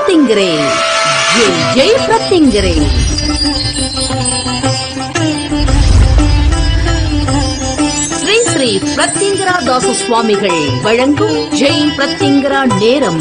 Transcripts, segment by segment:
பிரத்திங்கிரே ஜெய் ஜெய் பிரத்திங்கிரே ஸ்ரீ ஸ்ரீ பிரத்திங்கரா தாச சுவாமிகள் வழங்கும் ஜெய் பிரத்திங்கரா நேரம்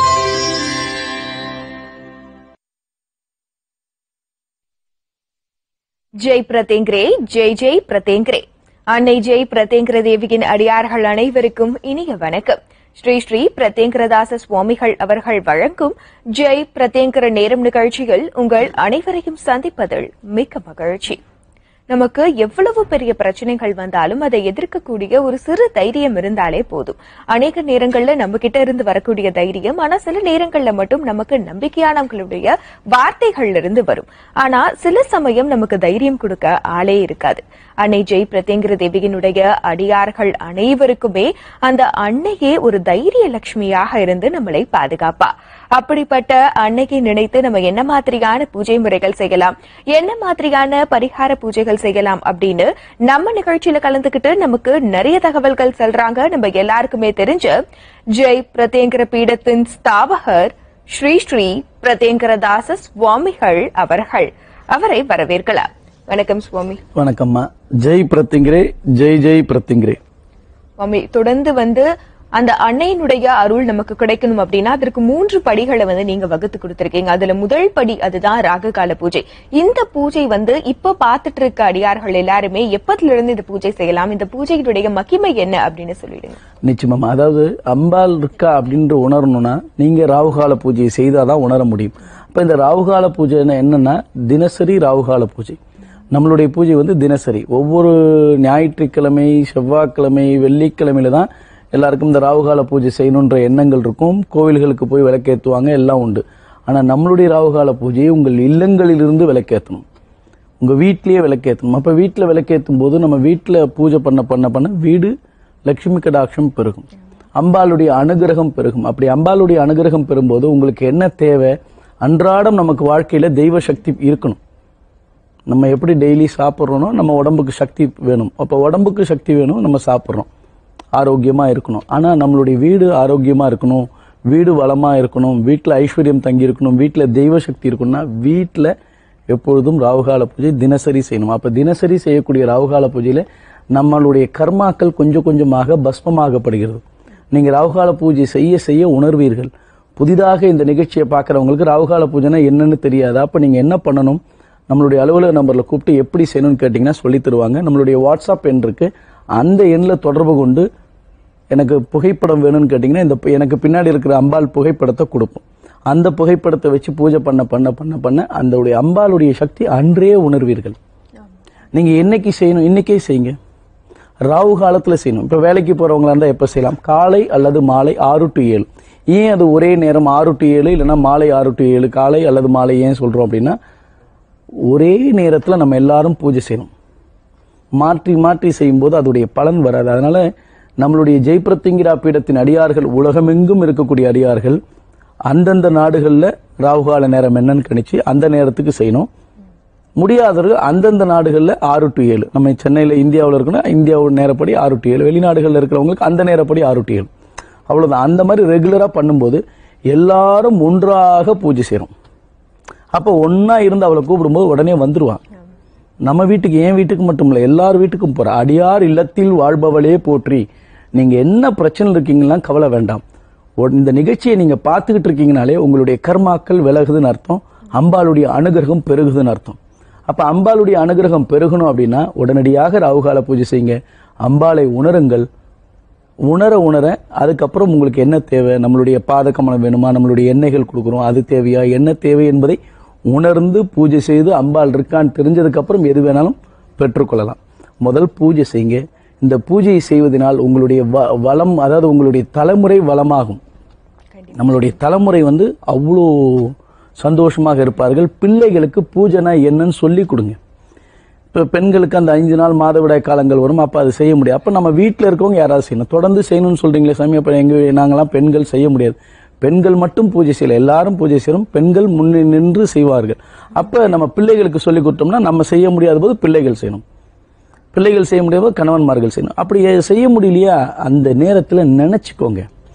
ஜெய் பிரதேங்கிரே ஜெய் ஜெய் பிரதேங்கிரே அன்னை ஜெய் பிரதேங்கிர தேவியின் அடியார்கள் அனைவருக்கும் இனிய வணக்கம் ஸ்ரீ ஸ்ரீ பிரதேங்கிரதாச சுவாமிகள் அவர்கள் வழங்கும் ஜெய் பிரதேங்கிர நேரம் நிகழ்ச்சியில் உங்கள் அனைவரையும் சந்திப்பதில் மிக்க மகிழ்ச்சி நமக்கு எவ்வளவு பெரிய பிரச்சனைகள் வந்தாலும் அதை எதிர்க்கக்கூடிய ஒரு சிறு தைரியம் இருந்தாலே போதும் அநேக நேரங்கள்ல நம்ம கிட்ட இருந்து வரக்கூடிய தைரியம் ஆனா சில நேரங்கள்ல மட்டும் நமக்கு நம்பிக்கையானவங்களுடைய வார்த்தைகள்ல இருந்து வரும் ஆனா சில சமயம் நமக்கு தைரியம் கொடுக்க ஆளே இருக்காது அன்னை ஜெய் பிரத்யங்கிர தேவியினுடைய அடியார்கள் அனைவருக்குமே அந்த அன்னையே ஒரு தைரிய லட்சுமியாக இருந்து நம்மளை பாதுகாப்பா அப்படிப்பட்ட அன்னையை நினைத்து நம்ம என்ன மாதிரியான பூஜை முறைகள் செய்யலாம் என்ன மாதிரியான பரிகார பூஜைகள் செய்யலாம் அப்படின்னு நம்ம நிகழ்ச்சியில கலந்துக்கிட்டு நமக்கு நிறைய தகவல்கள் சொல்றாங்க நம்ம எல்லாருக்குமே தெரிஞ்ச ஜெய் பிரத்யங்கிர பீடத்தின் ஸ்தாபகர் ஸ்ரீ ஸ்ரீ பிரத்யங்கரதாச சுவாமிகள் அவர்கள் அவரை வரவேற்கலாம் வணக்கம் சுவாமி வணக்கம்மா ஜெய் பிரத்திங்கிரே ஜெய் ஜெய் பிரத்திங்கிரே சுவாமி தொடர்ந்து வந்து அந்த அன்னையினுடைய அருள் நமக்கு கிடைக்கணும் அப்படின்னா அதற்கு மூன்று படிகளை வந்து நீங்க வகுத்து கொடுத்திருக்கீங்க அதுல முதல் படி அதுதான் ராககால பூஜை இந்த பூஜை வந்து இப்ப பார்த்துட்டு இருக்க அடியார்கள் எல்லாருமே எப்பத்துல இருந்து இந்த பூஜை செய்யலாம் இந்த பூஜையினுடைய மகிமை என்ன அப்படின்னு சொல்லிடுங்க நிச்சயமாம்மா அதாவது அம்பாள் இருக்கா அப்படின்ற உணரணும்னா நீங்க ராவுகால பூஜையை செய்தாதான் உணர முடியும் அப்ப இந்த ராவுகால பூஜைன்னா என்னன்னா தினசரி ராவுகால பூஜை நம்மளுடைய பூஜை வந்து தினசரி ஒவ்வொரு ஞாயிற்றுக்கிழமை செவ்வாய்க்கிழமை வெள்ளிக்கிழமையில தான் எல்லாருக்கும் இந்த ராவுகால பூஜை செய்யணுன்ற எண்ணங்கள் இருக்கும் கோவில்களுக்கு போய் விளக்கேற்றுவாங்க எல்லாம் உண்டு ஆனா நம்மளுடைய ராவுகால பூஜையை உங்கள் இல்லங்களிலிருந்து விளக்கேற்றணும் உங்க வீட்லயே விளக்கேற்றணும் அப்ப வீட்டுல விளக்கேற்றும் போது நம்ம வீட்டுல பூஜை பண்ண பண்ண பண்ண வீடு லட்சுமி கடாட்சம் பெருகும் அம்பாளுடைய அனுகிரகம் பெருகும் அப்படி அம்பாளுடைய அனுகிரகம் பெறும்போது உங்களுக்கு என்ன தேவை அன்றாடம் நமக்கு வாழ்க்கையில தெய்வ சக்தி இருக்கணும் நம்ம எப்படி டெய்லி சாப்பிட்றோனோ நம்ம உடம்புக்கு சக்தி வேணும் அப்போ உடம்புக்கு சக்தி வேணும் நம்ம சாப்பிட்றோம் ஆரோக்கியமா இருக்கணும் ஆனா நம்மளுடைய வீடு ஆரோக்கியமா இருக்கணும் வீடு வளமா இருக்கணும் வீட்டில் ஐஸ்வர்யம் தங்கி இருக்கணும் வீட்டில் தெய்வ சக்தி இருக்கணும்னா வீட்டில் எப்பொழுதும் ராவுகால பூஜை தினசரி செய்யணும் அப்ப தினசரி செய்யக்கூடிய ராவுகால பூஜையில நம்மளுடைய கர்மாக்கள் கொஞ்சம் கொஞ்சமாக பஸ்மமாகப்படுகிறது நீங்க ராவுகால பூஜை செய்ய செய்ய உணர்வீர்கள் புதிதாக இந்த நிகழ்ச்சியை பார்க்குறவங்களுக்கு ராவுகால பூஜைனா என்னன்னு தெரியாது அப்ப நீங்க என்ன பண்ணணும் நம்மளுடைய அலுவலக நம்பர்ல கூப்பிட்டு எப்படி செய்யணும்னு கேட்டிங்கன்னா சொல்லி தருவாங்க நம்மளுடைய வாட்ஸ்அப் எண் இருக்கு அந்த எண்ணில் தொடர்பு கொண்டு எனக்கு புகைப்படம் வேணும்னு கேட்டிங்கன்னா இந்த பு- எனக்கு பின்னாடி இருக்கிற அம்பாள் புகைப்படத்தை கொடுப்போம் அந்த புகைப்படத்தை வச்சு பூஜை பண்ண பண்ண பண்ண பண்ண அந்த அம்பாளுடைய சக்தி அன்றே உணர்வீர்கள் நீங்க என்னைக்கு செய்யணும் இன்னைக்கே செய்யுங்க ராவு காலத்துல செய்யணும் இப்ப வேலைக்கு போறவங்களா இருந்தா எப்ப செய்யலாம் காலை அல்லது மாலை ஆறு டு ஏழு ஏன் அது ஒரே நேரம் ஆறு டு ஏழு இல்லைன்னா மாலை ஆறு டு ஏழு காலை அல்லது மாலை ஏன் சொல்றோம் அப்படின்னா ஒரே நேரத்துல நம்ம எல்லாரும் பூஜை செய்யணும் மாற்றி மாற்றி செய்யும்போது அதோடைய பலன் வராது அதனால நம்மளுடைய ஜெய்பிரத்திங்கிரா பீடத்தின் அடியார்கள் உலகமெங்கும் இருக்கக்கூடிய அடியார்கள் அந்தந்த நாடுகளில் ராகுகால நேரம் என்னன்னு கணிச்சு அந்த நேரத்துக்கு செய்யணும் முடியாதவர்கள் அந்தந்த நாடுகளில் ஆறு டு ஏழு நம்ம சென்னையில் இந்தியாவில் இருக்கணும் இந்தியாவோட நேரப்படி ஆறு டு ஏழு வெளிநாடுகளில் இருக்கிறவங்களுக்கு அந்த நேரப்படி ஆறு டு ஏழு அவ்வளவுதான் அந்த மாதிரி ரெகுலராக பண்ணும்போது எல்லாரும் ஒன்றாக பூஜை செய்யணும் அப்போ ஒண்ணா இருந்து அவளை கூப்பிடும்போது உடனே வந்துருவான் நம்ம வீட்டுக்கு என் வீட்டுக்கு மட்டும் இல்லை எல்லார் வீட்டுக்கும் போற அடியார் இல்லத்தில் வாழ்பவளே போற்றி நீங்க என்ன பிரச்சனை இருக்கீங்கன்னா கவலை வேண்டாம் ஒ- இந்த நிகழ்ச்சியை நீங்க பார்த்துக்கிட்டு இருக்கீங்கனாலே உங்களுடைய கர்மாக்கள் விலகுதுன்னு அர்த்தம் அம்பாளுடைய அனுகிரகம் பெருகுதுன்னு அர்த்தம் அப்ப அம்பாளுடைய அனுகிரகம் பெருகணும் அப்படின்னா உடனடியாக ராகுகால பூஜை செய்யுங்க அம்பாளை உணருங்கள் உணர உணர அதுக்கப்புறம் உங்களுக்கு என்ன தேவை நம்மளுடைய பாத கமலம் வேணுமா நம்மளுடைய எண்ணெய்கள் கொடுக்குறோம் அது தேவையா என்ன தேவை என்பதை உணர்ந்து பூஜை செய்து அம்பாள் இருக்கான்னு தெரிஞ்சதுக்கு அப்புறம் எது வேணாலும் பெற்றுக்கொள்ளலாம் முதல் பூஜை செய்யுங்க இந்த பூஜையை செய்வதனால் உங்களுடைய வ- வளம் அதாவது உங்களுடைய தலைமுறை வளமாகும் நம்மளுடைய தலைமுறை வந்து அவ்வளோ சந்தோஷமாக இருப்பார்கள் பிள்ளைகளுக்கு பூஜைனா என்னன்னு சொல்லி கொடுங்க இப்போ பெண்களுக்கு அந்த அஞ்சு நாள் மாதவிடாய் காலங்கள் வரும் அப்போ அது செய்ய முடியாது அப்போ நம்ம வீட்டில் இருக்கவங்க யாராவது செய்யணும் தொடர்ந்து செய்யணும்னு சொல்றீங்களே சாமி அப்போ எங்கள் நாங்களாம் பெண்கள் செய்ய முடியாது பெண்கள் மட்டும் பூஜை செய்யல எல்லாரும் பூஜை செய்யறோம் பெண்கள் முன்னே நின்று செய்வார்கள் அப்போ நம்ம பிள்ளைகளுக்கு சொல்லி கொடுத்தோம்னா நம்ம செய்ய முடியாத போது பிள்ளைகள் செய்யணும் பிள்ளைகள் செய்ய முடியாத போது கணவன்மார்கள் செய்யணும் அப்படி செய்ய முடியலையா அந்த நேரத்தில் நினைச்சுக்கோங்க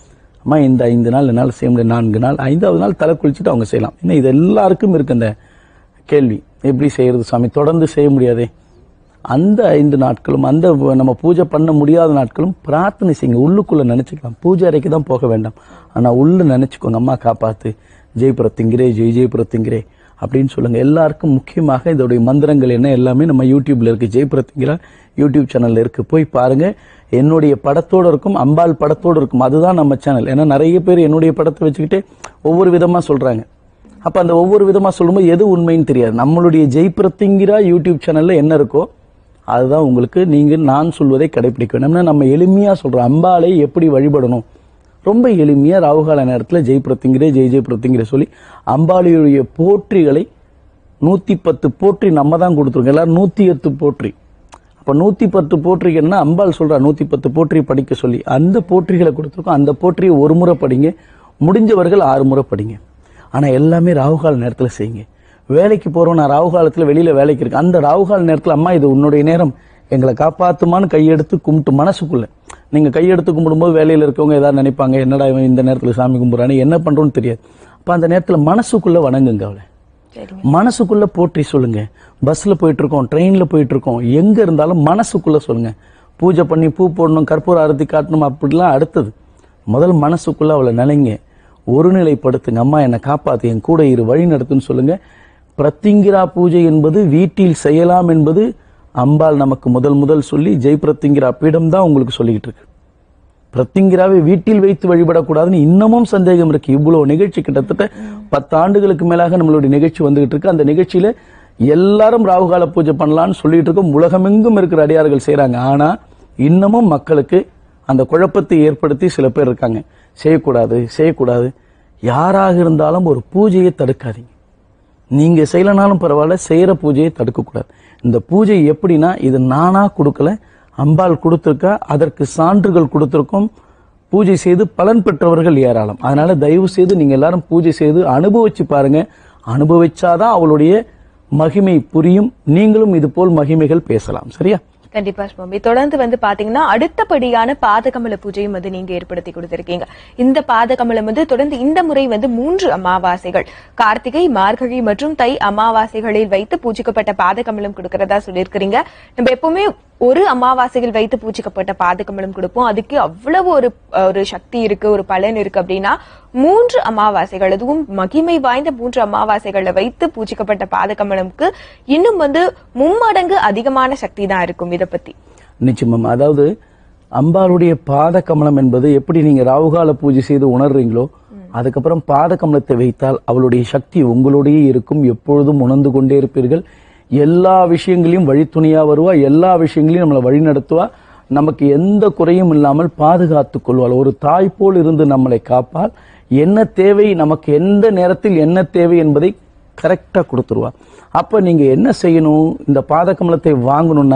அம்மா இந்த ஐந்து நாள் என்னால் செய்ய முடியாது நான்கு நாள் ஐந்தாவது நாள் தலை குளிச்சுட்டு அவங்க செய்யலாம் இன்னும் இது எல்லாருக்கும் இருக்கு அந்த கேள்வி எப்படி செய்யறது சாமி தொடர்ந்து செய்ய முடியாதே அந்த ஐந்து நாட்களும் அந்த நம்ம பூஜை பண்ண முடியாத நாட்களும் பிரார்த்தனை செய்யுங்க உள்ளுக்குள்ள நினைச்சுக்கலாம் பூஜை அறைக்கு தான் போக வேண்டாம் ஆனா உள்ள நினைச்சுக்கோங்க அம்மா காப்பாத்து ஜெய் பிரத்திங்கிரே ஜெய் ஜெய் பிரத்திங்கிரே அப்படின்னு சொல்லுங்க எல்லாருக்கும் முக்கியமாக இதோடைய மந்திரங்கள் என்ன எல்லாமே நம்ம யூடியூப்ல இருக்கு ஜெய் பிரத்திங்கிரா யூடியூப் சேனல்ல இருக்கு போய் பாருங்க என்னுடைய படத்தோட இருக்கும் அம்பாள் படத்தோட இருக்கும் அதுதான் நம்ம சேனல் ஏன்னா நிறைய பேர் என்னுடைய படத்தை வச்சுக்கிட்டு ஒவ்வொரு விதமா சொல்றாங்க அப்ப அந்த ஒவ்வொரு விதமா சொல்லும்போது எது உண்மைன்னு தெரியாது நம்மளுடைய ஜெய் பிரத்திங்கிரா யூடியூப் சேனல்ல என்ன இருக்கோ அதுதான் உங்களுக்கு நீங்க நான் சொல்வதை கடைபிடிக்க வேணும்னா நம்ம எளிமையா சொல்றோம் அம்பாளை எப்படி வழிபடணும் ரொம்ப எளிமையா ராகுகால நேரத்துல ஜெய் பிரத்திங்கிரே ஜெய் ஜெய் பிரத்திங்கிரே சொல்லி அம்பாளுடைய போற்றிகளை நூத்தி பத்து போற்றி நம்ம தான் கொடுத்துருக்கோம் எல்லாரும் நூத்தி எட்டு போற்றி அப்ப நூத்தி பத்து போற்றிக்கு என்ன அம்பாள் சொல்றா நூத்தி பத்து போற்றி படிக்க சொல்லி அந்த போற்றிகளை கொடுத்துருக்கோம் அந்த போற்றியை ஒரு முறை படிங்க முடிஞ்சவர்கள் ஆறு முறை படிங்க ஆனா எல்லாமே ராகுகால நேரத்துல செய்யுங்க வேலைக்கு போறோம் நான் ராகுகாலத்துல வெளியில வேலைக்கு இருக்கேன் அந்த ராகுகால நேரத்துல அம்மா இது உன்னுடைய நேரம் எங்களை காப்பாத்துமான்னு கையெடுத்து கும்பிட்டு மனசுக்குள்ள நீங்க கையெடுத்து கும்பிடும்போது வேலையில இருக்கவங்க ஏதாவது நினைப்பாங்க என்னடா இவன் இந்த நேரத்துல சாமி கும்பிடுறானே என்ன பண்றோம்னு தெரியாது அப்ப அந்த நேரத்துல மனசுக்குள்ள வணங்குங்க அவளை சரிங்க மனசுக்குள்ள போற்றி சொல்லுங்க பஸ்ல போயிட்டு இருக்கோம் ட்ரெயின்ல போயிட்டு இருக்கோம் எங்க இருந்தாலும் மனசுக்குள்ள சொல்லுங்க பூஜை பண்ணி பூ போடணும் கற்பூர ஆரத்தி காட்டணும் அப்படிலாம் அடுத்தது முதல் மனசுக்குள்ள அவளை நினைங்க ஒருநிலைப்படுத்துங்க அம்மா என்னை காப்பாத்து என் கூட இரு வழி நடத்துன்னு சொல்லுங்க பிரத்திங்கிரா பூஜை என்பது வீட்டில் செய்யலாம் என்பது அம்பாள் நமக்கு முதல் முதல் சொல்லி ஜெய் பிரத்திங்கிரா பீடம் தான் உங்களுக்கு சொல்லிக்கிட்டு இருக்கு பிரத்திங்கிராவை வீட்டில் வைத்து வழிபடக்கூடாதுன்னு இன்னமும் சந்தேகம் இருக்கு இவ்வளவு நிகழ்ச்சி கிட்டத்தட்ட பத்து ஆண்டுகளுக்கு மேலாக நம்மளுடைய நிகழ்ச்சி வந்துகிட்டு இருக்கு அந்த நிகழ்ச்சியில எல்லாரும் ராகுகால பூஜை பண்ணலாம்னு சொல்லிட்டு இருக்கோம் உலகமெங்கும் இருக்கிற அடியார்கள் செய்றாங்க ஆனா இன்னமும் மக்களுக்கு அந்த குழப்பத்தை ஏற்படுத்தி சில பேர் இருக்காங்க செய்யக்கூடாது செய்யக்கூடாது யாராக இருந்தாலும் ஒரு பூஜையை தடுக்காதீங்க நீங்க செய்யலனாலும் பரவாயில்ல செய்யற பூஜையை தடுக்கக்கூடாது இந்த பூஜை எப்படின்னா இது நானா கொடுக்கல அம்பாள் கொடுத்திருக்கா அதற்கு சான்றுகள் கொடுத்திருக்கோம் பூஜை செய்து பலன் பெற்றவர்கள் ஏராளம் அதனால தயவு செய்து நீங்க எல்லாரும் பூஜை செய்து அனுபவிச்சு பாருங்க அனுபவிச்சாதான் அவளுடைய மகிமை புரியும் நீங்களும் இது போல் மகிமைகள் பேசலாம் சரியா கண்டிப்பா சுவாமி தொடர்ந்து வந்து பாத்தீங்கன்னா அடுத்தபடியான பாதகமல பூஜையும் வந்து நீங்க ஏற்படுத்தி கொடுத்திருக்கீங்க இந்த பாதகமலம் வந்து தொடர்ந்து இந்த முறை வந்து மூன்று அமாவாசைகள் கார்த்திகை மார்கழி மற்றும் தை அமாவாசைகளில் வைத்து பூஜிக்கப்பட்ட பாதகமலம் கொடுக்கறதா சொல்லியிருக்கிறீங்க நம்ம எப்பவுமே ஒரு அமாவாசையில் வைத்து பூஜிக்கப்பட்ட பாதகமலம் கொடுப்போம் அதுக்கு அவ்வளவு ஒரு அஹ், ஒரு சக்தி இருக்கு ஒரு பலன் இருக்கு அப்படின்னா மூன்று அமாவாசைகள் அதுவும் மகிமை வாய்ந்த மூன்று அமாவாசைகளை வைத்து பூஜிக்கப்பட்ட பாதகமலம்க்கு இன்னும் வந்து மும்மடங்கு அதிகமான சக்தி தான் இருக்கும் இத பத்தி நிச்சயமாம் அதாவது அம்பாளுடைய பாத கமலம் என்பது எப்படி நீங்க ராவுகால பூஜை செய்து உணர்றீங்களோ அதுக்கப்புறம் பாத கமலத்தை வைத்தால் அவளுடைய சக்தி உங்களோடயே இருக்கும் எப்பொழுதும் உணர்ந்து கொண்டே இருப்பீர்கள் எல்லா விஷயங்களையும் வழித்துணையா வருவா எல்லா விஷயங்களையும் நம்மளை வழி நடத்துவா நமக்கு எந்த குறையும் இல்லாமல் பாதுகாத்துக் கொள்வாள் ஒரு தாய் போல் இருந்து நம்மளை காப்பால் என்ன தேவை நமக்கு எந்த நேரத்தில் என்ன தேவை என்பதை கரெக்டா கொடுத்துருவா அப்ப நீங்க என்ன செய்யணும் இந்த பாத கமலத்தை வாங்கணும்னா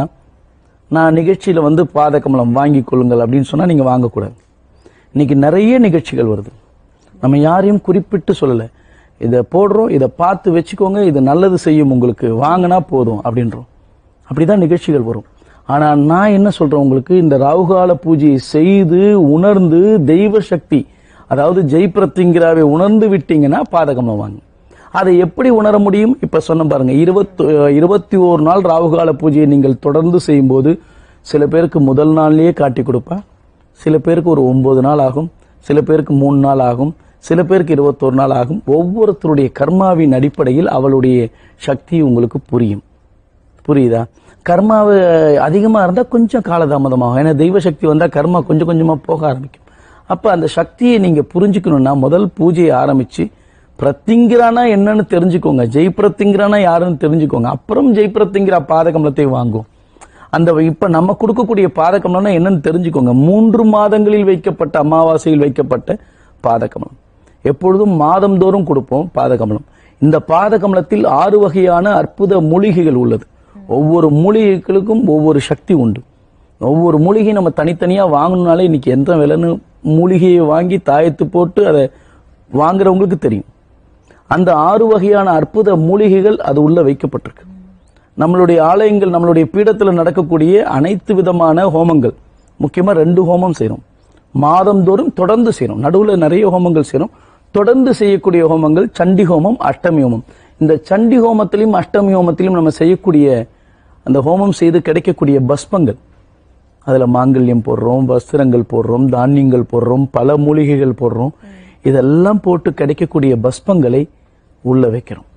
நான் நிகழ்ச்சியில வந்து பாத கமலம் வாங்கி கொள்ளுங்கள் அப்படின்னு சொன்னா நீங்க வாங்கக்கூடாது இன்னைக்கு நிறைய நிகழ்ச்சிகள் வருது நம்ம யாரையும் குறிப்பிட்டு சொல்லல இதை போடுறோம் இதை பார்த்து வச்சுக்கோங்க இது நல்லது செய்யும் உங்களுக்கு வாங்கினா போதும் அப்படின்றோம் அப்படிதான் நிகழ்ச்சிகள் வரும் ஆனா நான் என்ன சொல்றேன் உங்களுக்கு இந்த ராகுகால பூஜையை செய்து உணர்ந்து தெய்வ சக்தி அதாவது ஜெய் பிரத்திங்கிராவை உணர்ந்து விட்டீங்கன்னா பாதகமலம் வாங்க அதை எப்படி உணர முடியும் இப்ப சொன்ன பாருங்க இருபத்தி இருபத்தி ஓரு நாள் ராகுகால பூஜையை நீங்கள் தொடர்ந்து செய்யும்போது சில பேருக்கு முதல் நாள்லயே காட்டி கொடுப்பா சில பேருக்கு ஒரு ஒன்பது நாள் ஆகும் சில பேருக்கு மூணு நாள் ஆகும் சில பேருக்கு இருபத்தோரு நாள் ஆகும் ஒவ்வொருத்தருடைய கர்மாவின் அடிப்படையில் அவளுடைய சக்தி உங்களுக்கு புரியும் புரியுதா கர்மாவு அதிகமா இருந்தா கொஞ்சம் காலதாமதமாகும் ஏன்னா தெய்வ சக்தி வந்தா கர்மா கொஞ்சம் கொஞ்சமா போக ஆரம்பிக்கும் அப்ப அந்த சக்தியை நீங்க புரிஞ்சுக்கணும்னா முதல் பூஜையை ஆரம்பிச்சு பிரத்திங்கிறானா என்னன்னு தெரிஞ்சுக்கோங்க ஜெய் பிரத்திங்கிறானா யாருன்னு தெரிஞ்சுக்கோங்க அப்புறம் ஜெய் பிரத்திங்கிரா பாதகமலத்தை வாங்கும் அந்த இப்ப நம்ம கொடுக்கக்கூடிய பாதகமலம்னா என்னன்னு தெரிஞ்சுக்கோங்க மூன்று மாதங்களில் வைக்கப்பட்ட அமாவாசையில் வைக்கப்பட்ட பாதகமலம் எப்பொழுதும் மாதந்தோறும் கொடுப்போம் பாதகமலம் இந்த பாதகமலத்தில் ஆறு வகையான அற்புத மூலிகைகள் உள்ளது ஒவ்வொரு மூலிகைகளுக்கும் ஒவ்வொரு சக்தி உண்டு ஒவ்வொரு மூலிகை நம்ம தனித்தனியா வாங்கணும்னாலே இன்னைக்கு எந்த விலைன்னு மூலிகையை வாங்கி தாயத்து போட்டு அதை வாங்குறவங்களுக்கு தெரியும் அந்த ஆறு வகையான அற்புத மூலிகைகள் அது உள்ள வைக்கப்பட்டிருக்கு நம்மளுடைய ஆலயங்கள் நம்மளுடைய பீடத்துல நடக்கக்கூடிய அனைத்து விதமான ஹோமங்கள் முக்கியமா ரெண்டு ஹோமம் செய்றோம் மாதந்தோறும் தொடர்ந்து செய்யணும் நடுவுல நிறைய ஹோமங்கள் செய்யணும் தொடர்ந்து செய்யக்கூடிய ஹோமங்கள் சண்டி ஹோமம் அஷ்டமி ஹோமம் இந்த சண்டி ஹோமத்திலும் அஷ்டமி ஹோமத்திலும் நம்ம செய்யக்கூடிய அந்த ஹோமம் செய்து கிடைக்கக்கூடிய பஸ்பங்கள் அதுல மாங்கல்யம் போடுறோம் வஸ்திரங்கள் போடுறோம் தானியங்கள் போடுறோம் பல மூலிகைகள் போடுறோம் இதெல்லாம் போட்டு கிடைக்கக்கூடிய பஸ்பங்களை உள்ள வைக்கிறோம்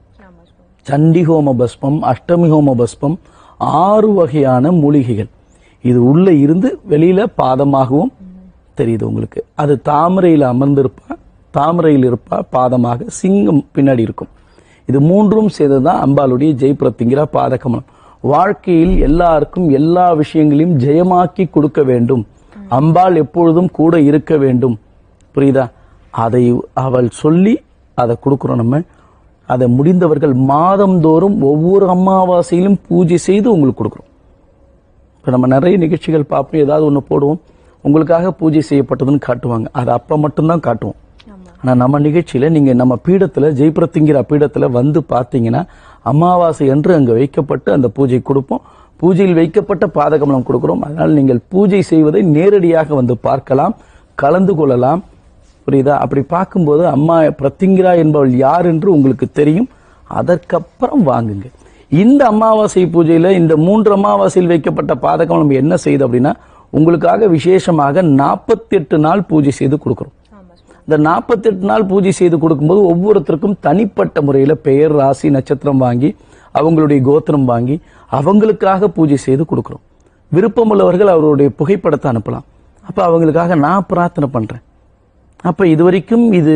சண்டி ஹோம பஸ்பம் அஷ்டமி ஹோம பஸ்பம் ஆறு வகையான மூலிகைகள் இது உள்ள இருந்து வெளியில பாதமாகவும் தெரியுது உங்களுக்கு அது தாமரையில் அமர்ந்திருப்பா தாமரையில் இருப்பா பாதமாக சிங்கம் பின்னாடி இருக்கும் இது மூன்றும் சேர்ந்ததுதான் அம்பாளுடைய ஜெய்பிரத்திங்கிற பாதகமலம் வாழ்க்கையில் எல்லாருக்கும் எல்லா விஷயங்களையும் ஜெயமாக்கி கொடுக்க வேண்டும் அம்பாள் எப்பொழுதும் கூட இருக்க வேண்டும் புரியுதா அதை அவள் சொல்லி அதை கொடுக்குறோம் நம்ம அதை முடிந்தவர்கள் மாதந்தோறும் ஒவ்வொரு அமாவாசையிலும் பூஜை செய்து உங்களுக்கு கொடுக்குறோம் இப்போ நம்ம நிறைய நிகழ்ச்சிகள் பார்ப்போம் ஏதாவது ஒன்று போடுவோம் உங்களுக்காக பூஜை செய்யப்பட்டதுன்னு காட்டுவாங்க அது அப்போ மட்டும்தான் காட்டுவோம் ஆனால் நம்ம நிகழ்ச்சியில் நீங்கள் நம்ம பீடத்தில் ஜெயபிரத்திங்கிற பீடத்தில் வந்து பார்த்தீங்கன்னா அமாவாசை அன்று அங்கே வைக்கப்பட்டு அந்த பூஜை கொடுப்போம் பூஜையில் வைக்கப்பட்ட பாதகமலம் கொடுக்குறோம் அதனால் நீங்கள் பூஜை செய்வதை நேரடியாக வந்து பார்க்கலாம் கலந்து கொள்ளலாம் புரியுதா அப்படி பார்க்கும்போது அம்மா பிரத்திங்கிரா என்பவள் யார் என்று உங்களுக்கு தெரியும் அதற்கப்புறம் வாங்குங்க இந்த அமாவாசை பூஜையில இந்த மூன்று அமாவாசையில் வைக்கப்பட்ட பாதகம் நம்ம என்ன செய்யுது அப்படின்னா உங்களுக்காக விசேஷமாக 48 நாள் பூஜை செய்து கொடுக்குறோம் இந்த 48 நாள் பூஜை செய்து கொடுக்கும்போது ஒவ்வொருத்தருக்கும் தனிப்பட்ட முறையில பெயர் ராசி நட்சத்திரம் வாங்கி அவங்களுடைய கோத்திரம் வாங்கி அவங்களுக்காக பூஜை செய்து கொடுக்குறோம் விருப்பமுள்ளவர்கள் அவருடைய புகைப்படத்தை அனுப்பலாம் அப்ப அவங்களுக்காக நான் பிரார்த்தனை பண்றேன் அப்ப இதுவரைக்கும் இது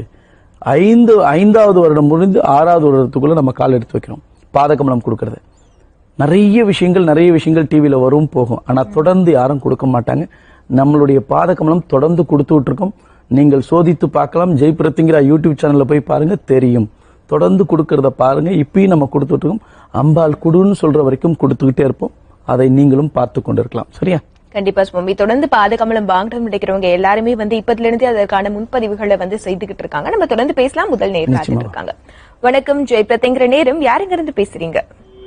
ஐந்து ஐந்தாவது வருடம் முடிந்து ஆறாவது வருடத்துக்குள்ள நம்ம கால் எடுத்து வைக்கிறோம் பாதகமலம் கொடுக்கறது நிறைய விஷயங்கள் நிறைய விஷயங்கள் டிவியில வரும் போகும் ஆனா தொடர்ந்து யாரும் கொடுக்க மாட்டாங்க நம்மளுடைய பாதகமலம் தொடர்ந்து கொடுத்துட்டு இருக்கோம் நீங்கள் சோதித்து பார்க்கலாம் ஜெய் பிரத்திங்கிற யூடியூப் சேனல்ல போய் பாருங்க தெரியும் தொடர்ந்து கொடுக்கறத பாருங்க இப்பயும் நம்ம கொடுத்துட்டு இருக்கோம் அம்பாள் குடுன்னு சொல்ற வரைக்கும் கொடுத்துக்கிட்டே இருப்போம் அதை நீங்களும் பார்த்து கொண்டிருக்கலாம் சரியா கண்டிப்பா சுவாமி தொடர்ந்து பாதகமலம் வாங்கணும் நினைக்கிறவங்க எல்லாருமே வந்து இப்பத்துல இருந்து அதற்கான முன்பதிவுகளை வந்து செய்துகிட்டு இருக்காங்க நம்ம தொடர்ந்து பேசலாம் முதல் நேர் காத்துட்டு இருக்காங்க வணக்கம் ஜெய் பிரதேங்கிற நேரம் யாருங்க இருந்து பேசுறீங்க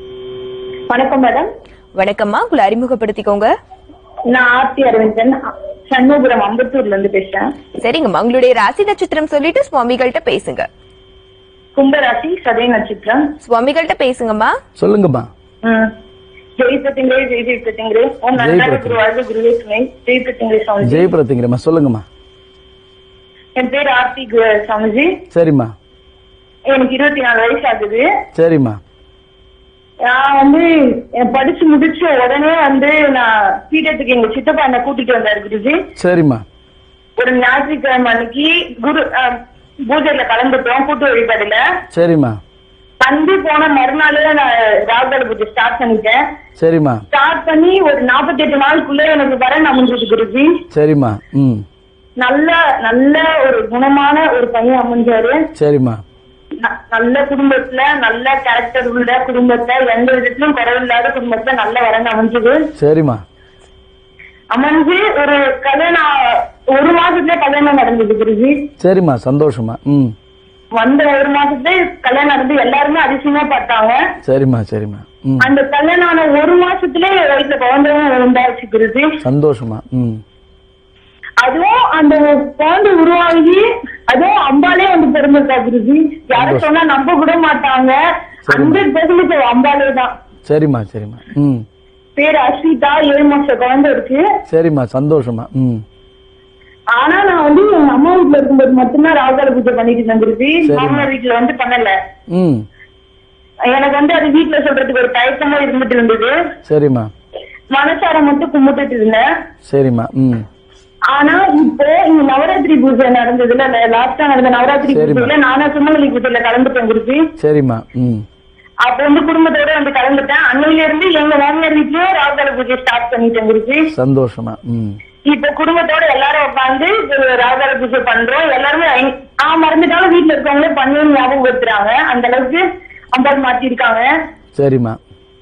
வணக்கம் மேடம் வணக்கம்மா உங்களை அறிமுகப்படுத்திக்கோங்க நான் ஆர்த்தி அரவிந்தன் சண்முகபுரம் அம்பத்தூர்ல இருந்து பேசுறேன் சரிங்கம்மா உங்களுடைய ராசி நட்சத்திரம் சொல்லிட்டு சுவாமிகள்கிட்ட பேசுங்க கும்பராசி சதய நட்சத்திரம் சுவாமிகள்கிட்ட பேசுங்கம்மா சொல்லுங்கம்மா ம். ஜெய் சத்தியங்களே ஜெய் ஜெய் சத்தியங்களே ஓம் நன்றாக குரு வாழ்க குருவே சுமை ஜெய் சத்தியங்களே சுவாமிஜி ஜெய் பிரத்திங்கிறம்மா சொல்லுங்கம்மா என் பேர் ஆர்த்தி கு- சுவாமிஜி சரிம்மா எனக்கு இருபத்தி நாலு வயசு ஆகுது சரிம்மா நான் வந்து என் படிச்சு முடிச்ச உடனே வந்து நான் பீடத்துக்கு எங்க சித்தப்பா என்ன கூட்டிட்டு வந்தாரு குருஜி சரிம்மா ஒரு ஞாயிற்றுக்கிழமை அன்னைக்கு குரு அஹ், பூஜையில கலந்துட்டோம் கூட்டு வழிபாடுல சரிம்மா வந்து போன மறுநாள் நான் ராகுகால பூஜை ஸ்டார்ட் பண்ணிட்டேன் சரிம்மா ஸ்டார்ட் பண்ணி ஒரு 48 நாளுக்குள்ள எனக்கு வரன் அமைஞ்சது குருஜி சரிம்மா ம் நல்ல நல்ல ஒரு குணமான ஒரு பையன் அமைஞ்சாரு சரிம்மா ந- நல்ல குடும்பத்துல நல்ல கேரக்டர் உள்ள குடும்பத்தை எந்த விதத்திலும் குறைவில்லாத குடும்பத்துல நல்ல வரன் அமைஞ்சது சரிம்மா அமைஞ்சு ஒரு கல்யாணம் ஒரு மாசத்துல கல்யாணம் நடந்தது குருஜி சரிம்மா சந்தோஷமா ம் வந்த ஒரு மாசத்துல கல்யாணம் நடந்து எல்லாருமே அதிசயமா பார்த்தாங்க சரிம்மா சரிம்மா ம் அந்த கல்யாணம் ஆன ஒரு மாசத்துல வயிற்றுல குழந்தையும் உண்டாச்சு குருஜி சந்தோஷமா ம் அதுவும் அந்த குழந்தை உருவாகி அதுவும் அம்பாலே வந்து பிறந்திருக்கா குருஜி யாரும் சொன்னா நம்ப கூட மாட்டாங்க ஹண்ட்ரட் பெர்சன்டேஜ் அம்பாலே தான் சரிம்மா சரிம்மா ம் பேர் அஸ்விதா ஏழு மாச குழந்தை இருக்கு சரிம்மா சந்தோஷமா ம் ஆனா நான் வந்து எங்க அம்மா வீட்டுல இருக்கும்போது மட்டும்தான் ராகுகால பூஜை பண்ணிட்டு இருந்தேன் குருஜி மாமனார் வீட்டுல வந்து பண்ணல ம் எனக்கு வந்து அது வீட்டுல சொல்றதுக்கு ஒரு தயக்கமா இருந்துட்டு இருந்தது சரிம்மா மனசார மட்டும் கும்பிட்டுட்டு இருந்தேன் சரிம்மா ம் ஆனா இப்போ இந்த நவராத்திரி பூஜை நடந்ததுல லாஸ்டா நடந்த நவராத்திரி சரிம்மா. பூஜையில நானா சுமங்கலி பூஜையில கலந்துட்டேன் குருஜி சரிம்மா ம் அப்ப வந்து குடும்பத்தோட வந்து கலந்துட்டேன் அன்னையில இருந்து எங்க மாமியார் வீட்லயும் ராகுகால பூஜை ஸ்டார்ட் பண்ணிட்டேன் குருஜி சந்தோஷமா ம் இப்ப குடும்பத்தோட எல்லாரும் உட்காந்து ராகுகால பூஜை பண்றோம் எல்லாருமே ஐ- நான் மறந்துட்டாலும் வீட்டுல இருக்கவங்களே பண்ணி ஞாபகப்படுத்துறாங்க அந்த அளவுக்கு அம்பாள் மாத்திருக்காங்க சரிம்மா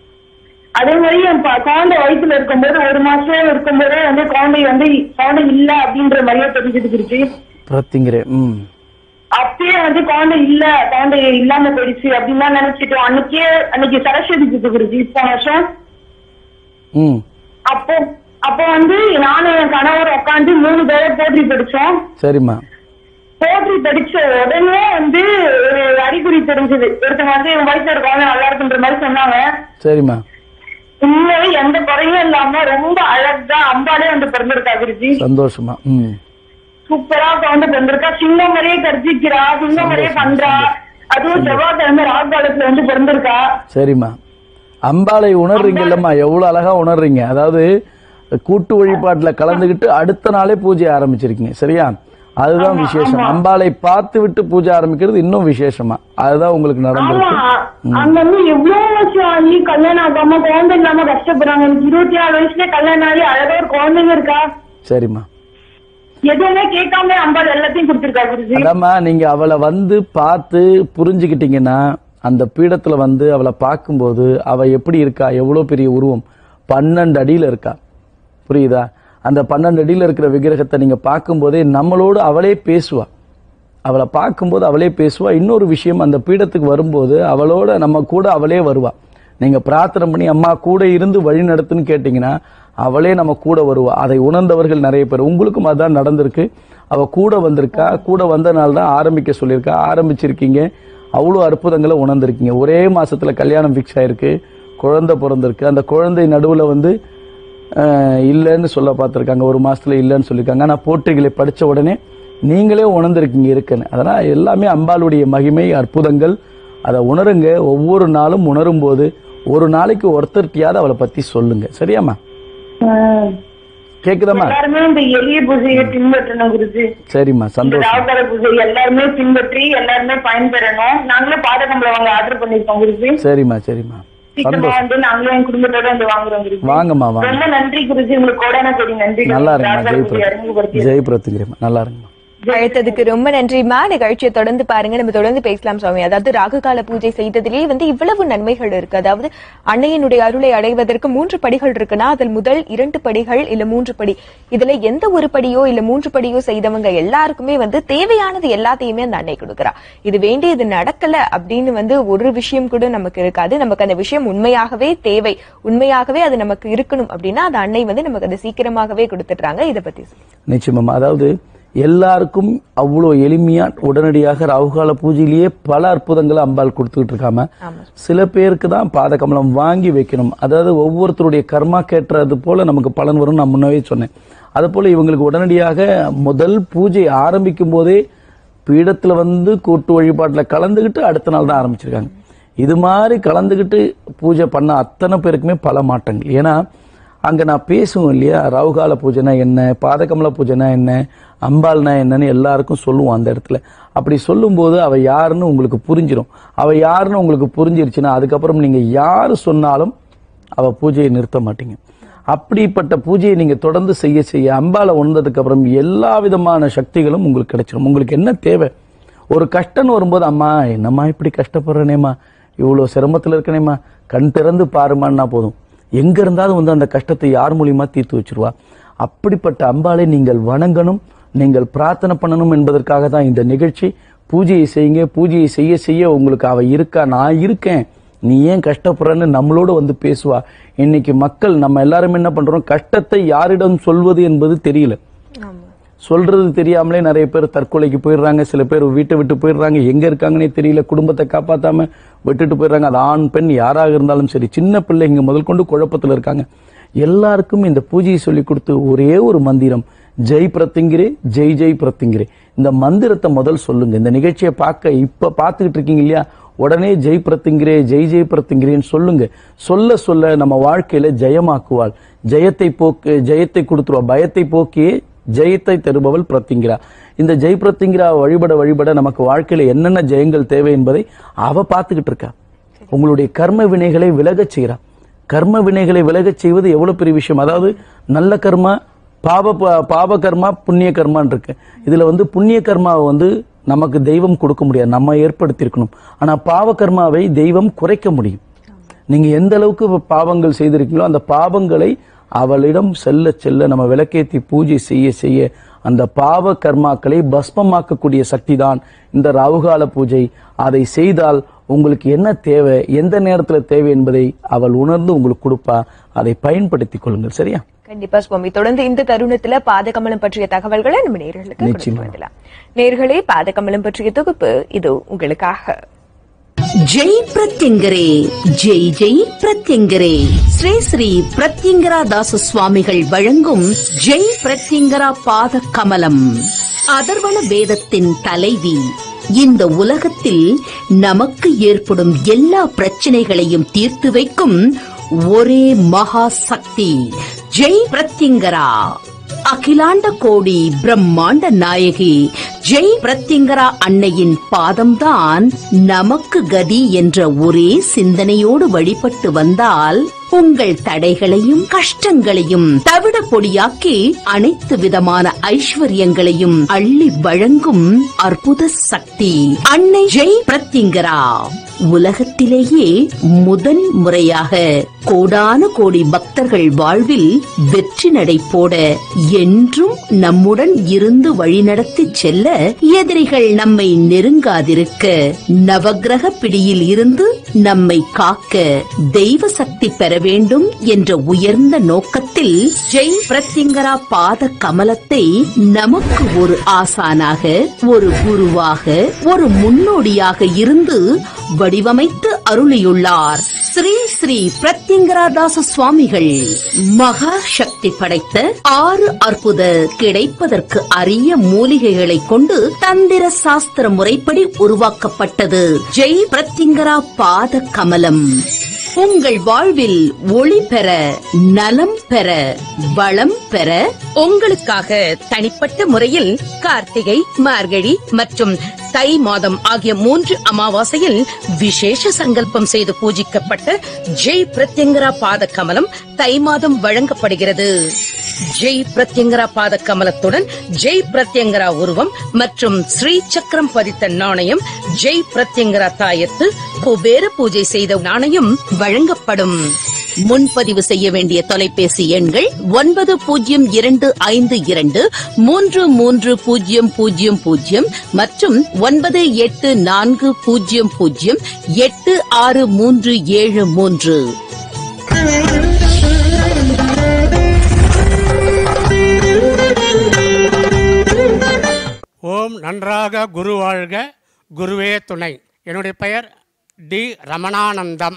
அதே மாதிரி என் ப- குழந்தை வயித்துல இருக்கும்போது ஒரு மாசம் இருக்கும்போதே வந்து குழந்தை வந்து குழந்தை இல்ல அப்படின்ற மாதிரியே தெரிஞ்சது குருஜி பிரத்திங்கிறே ம் அப்பயே வந்து குழந்தை இல்ல குழந்தை இல்லாம போயிடுச்சு அப்படின்னு தான் நினைச்சிட்டோம் அன்னைக்கே அன்னைக்கு சரஸ்வதி பூஜை குருஜி போன வருஷம் ம் அப்போ அப்ப வந்து நானும் என் கணவர் உட்காந்து மூணு பேரை போற்றி படிச்சோம் சரிம்மா போற்றி படிச்ச உடனே வந்து ஒரு அறிகுறி தெரிஞ்சது ஒருத்தங்க வந்து என் வயசுல இருக்கவங்க நல்லா இருக்குன்ற மாதிரி சொன்னாங்க சரிம்மா உண்மையே எந்த குறையும் இல்லாம ரொம்ப அழகா அம்பாலே வந்து பிறந்திருக்கா குருஜி சந்தோஷமா ம் சூப்பரா வந்து பிறந்திருக்கா சின்ன மாதிரியே கர்ஜிக்கிறா சின்ன மாதிரியே பண்றா அதுவும் செவ்வாய்க்கிழமை ராகு காலத்துல வந்து பிறந்திருக்கா சரிம்மா அம்பாளை உணர்றீங்கல்லம்மா எவ்வளவு அழகா உணர்றீங்க அதாவது கூட்டு வழிபாட்டுல கலந்துக்கிட்டு அடுத்த நாளே பூஜை ஆரம்பிச்சிருக்கீங்க சரியா அதுதான் விசேஷம் அம்பாளை பார்த்து விட்டு பூஜை ஆரம்பிக்கிறது இன்னும் விசேஷமா அதுதான் உங்களுக்கு ஆமா நடந்திருக்கு அங்க வந்து எவ்வளவு வருஷம் ஆகி கல்யாணம் ஆகாம குழந்தை இல்லாம கஷ்டப்படுறாங்க எனக்கு இருபத்தி ஆறு வயசுல கல்யாணம் ஆகி அழகா ஒரு குழந்தைங்க இருக்கா சரிம்மா எதுவுமே கேட்காம அம்பாள் எல்லாத்தையும் கொடுத்திருக்கா குருஜி அதாம்மா நீங்க அவளை வந்து பார்த்து புரிஞ்சுக்கிட்டீங்கன்னா அந்த பீடத்துல வந்து அவளை பார்க்கும்போது அவ எப்படி இருக்கா எவ்வளவு பெரிய உருவம் பன்னெண்டு அடியில இருக்கா புரியுதா அந்த பன்னெண்டு அடியில இருக்கிற விக்கிரகத்தை நீங்க பார்க்கும்போதே நம்மளோடு அவளே பேசுவா அவளை பார்க்கும்போது அவளே பேசுவா இன்னொரு விஷயம் அந்த பீடத்துக்கு வரும்போது அவளோட நம்ம கூட அவளே வருவா நீங்க பிரார்த்தனை பண்ணி அம்மா கூட இருந்து வழி நடத்துன்னு கேட்டீங்கன்னா அவளே நம்ம கூட வருவா அதை உணர்ந்தவர்கள் நிறைய பேர் உங்களுக்கும் அதான் நடந்திருக்கு அவ கூட வந்திருக்கா கூட வந்தனால தான் ஆரம்பிக்க சொல்லியிருக்கா ஆரம்பிச்சிருக்கீங்க அவ்வளோ அற்புதங்களை உணர்ந்திருக்கீங்க ஒரே மாசத்துல கல்யாணம் ஃபிக்ஸ் ஆயிருக்கு குழந்தை பிறந்திருக்கு அந்த குழந்தை நடுவுல வந்து அஹ், இல்லைன்னு சொல்ல பார்த்துருக்காங்க ஒரு மாசத்துல இல்லைன்னு சொல்லியிருக்காங்க ஆனால் போற்றிகளை படிச்ச உடனே நீங்களே உணர்ந்திருக்கீங்க இருக்குன்னு அதனால் எல்லாமே அம்பாளுடைய மகிமை அற்புதங்கள் அதை உணருங்க ஒவ்வொரு நாளும் உணரும் போது ஒரு நாளைக்கு ஒருத்தர்கிட்டயாவது அவளை பத்தி சொல்லுங்க சரியாம்மா கேக்குதாம்மா எல்லாருமே இந்த எளிய பூஜையை பின்பற்றணும் குருஜி சரிம்மா இந்த சந்தோஷம் ராகுகால பூஜை எல்லாருமே பின்பற்றி எல்லாருமே பயன்பெறணும் நாங்களும் பாதகம்பளம் வாங்க ஆர்டர் பண்ணிருக்கோம் குருஜி சரிம்மா சரிம்மா சீக்கிரமா சந்தோஷம் வந்து நாங்களும் என் குடும்பத்தோட வந்து வாங்குறோம் குருஜி வாங்கம்மா வாங்க ரொம்ப நன்றி குருஜி உங்களுக்கு கோடான கோடி நன்றி நல்லா இருங்கம்மா ராகுகால பூஜையை ஜெயபிரத் அறிமுகப்படுத்தி ஜெயபிரத்துங்கிறம்மா நல்லா இருங்கம்மா அழைத்ததுக்கு ரொம்ப நன்றிமா நிகழ்ச்சியை தொடர்ந்து பாருங்க நம்ம தொடர்ந்து பேசலாம் சுவாமி அதாவது ராகுகால பூஜை செய்ததிலேயே வந்து இவ்வளவு நன்மைகள் இருக்கு அதாவது அன்னையினுடைய அருளை அடைவதற்கு மூன்று படிகள் இருக்குன்னா அதில் முதல் இரண்டு படிகள் இல்ல மூன்று படி இதுல எந்த ஒரு படியோ இல்ல மூன்று படியோ செய்தவங்க எல்லாருக்குமே வந்து தேவையானது எல்லாத்தையுமே அந்த அன்னை கொடுக்குறா இது வேண்டியது நடக்கல அப்படின்னு வந்து ஒரு விஷயம் கூட நமக்கு இருக்காது நமக்கு அந்த விஷயம் உண்மையாகவே தேவை உண்மையாகவே அது நமக்கு இருக்கணும் அப்படின்னா அந்த அன்னை வந்து நமக்கு அதை சீக்கிரமாகவே கொடுத்துடுறாங்க இதை பத்தி சொல்லுங்க. நிச்சயமா அதாவது எல்லாருக்கும் அவ்வளோ எளிமையா உடனடியாக ராகுகால பூஜையிலேயே பல அற்புதங்களை அம்பாள் கொடுத்துக்கிட்டு இருக்காம ஆமா. சில பேருக்கு தான் பாதகமலம் வாங்கி வைக்கணும் அதாவது ஒவ்வொருத்தருடைய கர்மா கேட்டுறது போல நமக்கு பலன் வரும் நான் முன்னவே சொன்னேன் அது போல இவங்களுக்கு உடனடியாக முதல் பூஜை ஆரம்பிக்கும் போதே பீடத்துல வந்து கூட்டு வழிபாட்டுல கலந்துக்கிட்டு அடுத்த நாள் தான் ஆரம்பிச்சிருக்காங்க இது மாதிரி கலந்துக்கிட்டு பூஜை பண்ண அத்தனை பேருக்குமே பல மாற்றங்கள் ஏன்னா அங்க நான் பேசுவோம் இல்லையா ராகுகால பூஜைனா என்ன பாதகமல பூஜைனா என்ன அம்பாள்னா என்னன்னு எல்லாருக்கும் சொல்லுவோம் அந்த இடத்துல அப்படி சொல்லும்போது அவ யாருன்னு உங்களுக்கு புரிஞ்சிடும் அவ யாருன்னு உங்களுக்கு புரிஞ்சிருச்சுன்னா அதுக்கப்புறம் நீங்க யாரு சொன்னாலும் அவ பூஜையை நிறுத்த மாட்டீங்க அப்படிப்பட்ட பூஜையை நீங்க தொடர்ந்து செய்ய செய்ய அம்பால உணர்ந்ததுக்கு அப்புறம் எல்லா விதமான சக்திகளும் உங்களுக்கு கிடைச்சிடும் உங்களுக்கு என்ன தேவை ஒரு கஷ்டம்னு வரும்போது அம்மா என்னம்மா இப்படி கஷ்டப்படுறேனேம்மா இவ்வளோ சிரமத்தில் இருக்கனேம்மா கண் திறந்து பாருமான்னா போதும் எங்க இருந்தாலும் வந்து அந்த கஷ்டத்தை யார் மூலியமா தீர்த்து வச்சிருவா அப்படிப்பட்ட அம்பாளை நீங்கள் வணங்கணும் நீங்கள் பிரார்த்தனை பண்ணணும் என்பதற்காக தான் இந்த நிகழ்ச்சி பூஜையை செய்யுங்க பூஜையை செய்ய செய்ய உங்களுக்கு அவ இருக்கா நான் இருக்கேன் நீ ஏன் கஷ்டப்படுறன்னு நம்மளோட வந்து பேசுவா இன்னைக்கு மக்கள் நம்ம எல்லாரும் என்ன பண்றோம் கஷ்டத்தை யாரிடம் சொல்வது என்பது தெரியல சொல்றது தெரியாமலே நிறைய பேர் தற்கொலைக்கு போயிடுறாங்க சில பேர் வீட்டை விட்டு போயிடுறாங்க எங்க இருக்காங்கன்னே தெரியல குடும்பத்தை காப்பாத்தாம விட்டுட்டு போயிடுறாங்க அது ஆண் பெண் யாராக இருந்தாலும் சரி சின்ன பிள்ளைங்க முதல் கொண்டு குழப்பத்துல இருக்காங்க எல்லாருக்கும் இந்த பூஜையை சொல்லி கொடுத்து ஒரே ஒரு மந்திரம் ஜெய் பிரத்திங்கிரே ஜெய் ஜெய் பிரத்திங்கிரே இந்த மந்திரத்தை முதல் சொல்லுங்க இந்த நிகழ்ச்சியை பார்க்க இப்ப பார்த்துக்கிட்டு இருக்கீங்க இல்லையா உடனே ஜெய் பிரத்திங்கிரே ஜெய் ஜெய் பிரத்திங்கிரேன்னு சொல்லுங்க சொல்ல சொல்ல நம்ம வாழ்க்கையில ஜெயமாக்குவாள் ஜெயத்தை போக்கு ஜெயத்தை கொடுத்துருவா பயத்தை போக்கியே ஜெயத்தை தருபவள் பிரத்திங்கிரா இந்த ஜெய் பிரத்திங்கிரா வழிபட வழிபட நமக்கு வாழ்க்கையில என்னென்ன ஜெயங்கள் தேவை என்பதை அவ பார்த்துக்கிட்டு இருக்கா உங்களுடைய கர்ம வினைகளை விலகச் செய்றா கர்ம வினைகளை விலகச் செய்வது எவ்வளவு பெரிய விஷயம் அதாவது நல்ல கர்மா பாப ப- பாப கர்மா புண்ணிய கர்மான்னு இருக்கு இதுல வந்து புண்ணிய கர்மாவை வந்து நமக்கு தெய்வம் கொடுக்க முடியாது நம்ம ஏற்படுத்தியிருக்கணும் ஆனா பாவ கர்மாவை தெய்வம் குறைக்க முடியும் நீங்க எந்த அளவுக்கு இப்ப பாவங்கள் செய்திருக்கீங்களோ அந்த பாவங்களை அவளிடம் செல்ல செல்ல நம்ம விளக்கேத்தி பூஜை செய்ய செய்ய அந்த பாவ கர்மாக்களை பஸ்மமாக்கக்கூடிய சக்தி தான் இந்த ராகுகால பூஜை அதை செய்தால் உங்களுக்கு என்ன தேவை எந்த நேரத்துல தேவை என்பதை அவள் உணர்ந்து உங்களுக்கு கொடுப்பா அதை பயன்படுத்திக் கொள்ளுங்கள் சரியா கண்டிப்பா சுவாமி தொடர்ந்து இந்த தருணத்துல பாதகமலம் பற்றிய தகவல்களை நம்ம நேர்களுக்கு கொடுத்து நிச்சயமா. வரலாம் நேர்களே பாதகமலம் பற்றிய தொகுப்பு இது உங்களுக்காக ஜெய் பிரத்யங்கரே ஜெய் ஜெய் பிரத்யங்கரே ஸ்ரீ ஸ்ரீ பிரத்யங்கரா தாச சுவாமிகள் வழங்கும் ஜெய் பிரத்யங்கரா பாத கமலம் அதர்வன வேதத்தின் தலைவி இந்த உலகத்தில் நமக்கு ஏற்படும் எல்லா பிரச்சனைகளையும் தீர்த்து வைக்கும் ஒரே மகா சக்தி ஜெய் பிரத்யங்கரா அகிலாண்ட கோடி பிரம்மாண்ட நாயகி ஜெய் பிரத்யங்கரா அன்னையின் பாதம்தான் நமக்கு கதி என்ற ஒரே சிந்தனையோடு வழிபட்டு வந்தால் உங்கள் தடைகளையும் கஷ்டங்களையும் தவிட பொடியாக்கி அனைத்து விதமான ஐஸ்வர்யங்களையும் அள்ளி வழங்கும் அற்புத சக்தி அன்னை ஜெய் பிரத்யங்கரா உலகத்திலேயே முதன் முறையாக கோடான கோடி பக்தர்கள் வாழ்வில் வெற்றி நடை போட என்றும் நம்முடன் இருந்து வழிநடத்தி செல்ல எதிரிகள் நம்மை நெருங்காதிருக்க நவக்கிரக பிடியில் இருந்து நம்மை காக்க தெய்வ சக்தி பெற வேண்டும் என்ற உயர்ந்த நோக்கத்தில் ஜெய் பிரத்யங்கரா பாத கமலத்தை நமக்கு ஒரு ஆசானாக ஒரு குருவாக ஒரு முன்னோடியாக இருந்து வடிவமைத்து அருளியுள்ளார் ஸ்ரீ ஸ்ரீ பிரத்யங்கராதாச சுவாமிகள் மகா சக்தி படைத்த ஆறு அற்புத கிடைப்பதற்கு அரிய மூலிகைகளை கொண்டு தந்திர சாஸ்திர முறைப்படி உருவாக்கப்பட்டது ஜெய் பிரத்யங்கரா பாத கமலம் உங்கள் வாழ்வில் ஒளி பெற நலம் பெற வளம் பெற உங்களுக்காக தனிப்பட்ட முறையில் கார்த்திகை மார்கழி மற்றும் தை மாதம் ஆகிய மூன்று அமாவாசையில் விசேஷ சங்கல்பம் செய்து பூஜிக்கப்பட்ட ஜெய் பிரத்யங்கரா பாத கமலம் தை மாதம் வழங்கப்படுகிறது ஜெய் பிரத்யங்கரா பாத கமலத்துடன் ஜெய் பிரத்யங்கரா உருவம் மற்றும் ஸ்ரீ சக்கரம் பதித்த நாணயம் ஜெய் பிரத்யங்கரா தாயத்து குபேர பூஜை செய்த நாணயம் வழங்கப்படும் முன்பதிவு செய்ய வேண்டிய தொலைபேசி எண்கள் ஒன்பது பூஜ்ஜியம் இரண்டு ஐந்து இரண்டு மூன்று மூன்று பூஜ்ஜியம் பூஜ்ஜியம் பூஜ்ஜியம் மற்றும் ஒன்பது எட்டு நான்கு பூஜ்ஜியம் பூஜ்ஜியம் எட்டு ஆறு மூன்று ஏழு மூன்று ஓம் நன்றாக குரு வாழ்க குருவே துணை என்னுடைய பெயர் டி ரமணானந்தம்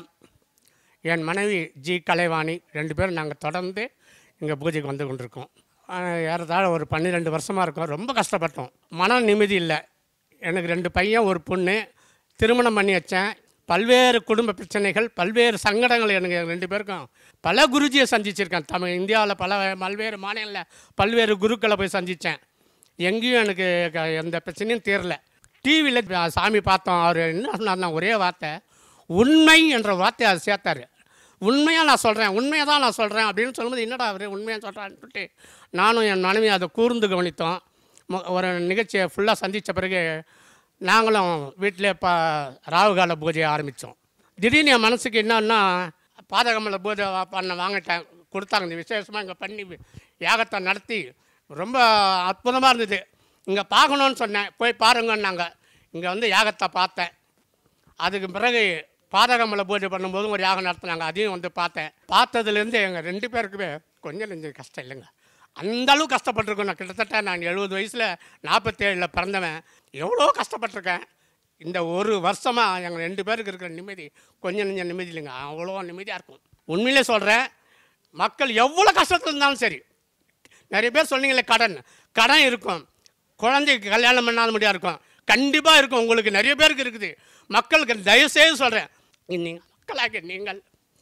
என் மனைவி ஜி கலைவாணி ரெண்டு பேரும் நாங்கள் தொடர்ந்து இங்கே பூஜைக்கு வந்து கொண்டிருக்கோம் ஆஹ் ஏறத்தாழ ஒரு பன்னிரெண்டு வருஷமாக இருக்கோம் ரொம்ப கஷ்டப்பட்டோம் மன நிம்மதி இல்லை எனக்கு ரெண்டு பையன் ஒரு பொண்ணு திருமணம் பண்ணி வச்சேன் பல்வேறு குடும்ப பிரச்சனைகள் பல்வேறு சங்கடங்கள் எனக்கு ரெண்டு பேருக்கும் பல குருஜியை சந்திச்சிருக்கேன் தமிழ் இந்தியாவில் பல பல்வேறு மாநிலங்களில் பல்வேறு குருக்களை போய் சந்தித்தேன் எங்கேயும் எனக்கு க- எந்த பிரச்சனையும் தீரல டிவியில் சாமி பார்த்தோம் அவர் என்ன சொன்னார்னா ஒரே வார்த்தை உண்மை என்ற வார்த்தையை அவர் சேர்த்தாரு உண்மையாக நான் சொல்கிறேன் உண்மையை தான் நான் சொல்கிறேன் அப்படின்னு சொல்லும்போது என்னடா அவர் உண்மையாக சொல்கிறான்னு நானும் என் மனைவி அதை கூர்ந்து கவனித்தோம் மொ- ஒரு நிகழ்ச்சியை ஃபுல்லாக சந்தித்த பிறகு நாங்களும் வீட்டிலே ப ராகுகால பூஜையை ஆரம்பித்தோம் திடீர்னு என் மனசுக்கு என்னன்னா பாதகமல பூஜை வா- பண்ண வாங்கிட்டேன் கொடுத்தாங்க இந்த விசேஷமாக இங்கே பண்ணி யாகத்தை நடத்தி ரொம்ப அற்புதமாக இருந்தது இங்கே பார்க்கணுன்னு சொன்னேன் போய் பாருங்கன்னாங்க இங்கே வந்து யாகத்தை பார்த்தேன் அதுக்கு பிறகு பாதகமல பூஜை பண்ணும்போதும் ஒரு யாகம் நடத்துனாங்க அதையும் வந்து பார்த்தேன் பார்த்ததுலேருந்து எங்கள் ரெண்டு பேருக்குமே கொஞ்சம் நெஞ்சம் கஷ்டம் இல்லைங்க அந்த அளவு கஷ்டப்பட்டிருக்கேன் நான் கிட்டத்தட்ட நான் எழுபது வயசில் நாற்பத்தேழில் பிறந்தவன் எவ்வளோ கஷ்டப்பட்டிருக்கேன் இந்த ஒரு வருஷமாக எங்கள் ரெண்டு பேருக்கு இருக்கிற நிம்மதி கொஞ்சம் நெஞ்சம் நிம்மதி இல்லைங்க அவ்வளோ நிம்மதியாக இருக்கும் உண்மையிலே சொல்கிறேன் மக்கள் எவ்வளோ கஷ்டத்தில் இருந்தாலும் சரி நிறைய பேர் சொன்னீங்களே கடன் கடன் இருக்கும் குழந்தைக்கு கல்யாணம் பண்ணாத முடியா இருக்கும் கண்டிப்பாக இருக்கும் உங்களுக்கு நிறைய பேருக்கு இருக்குது மக்களுக்கு தயவுசெய்து சொல்கிறேன் நீங்கள் மக்களாக நீங்கள்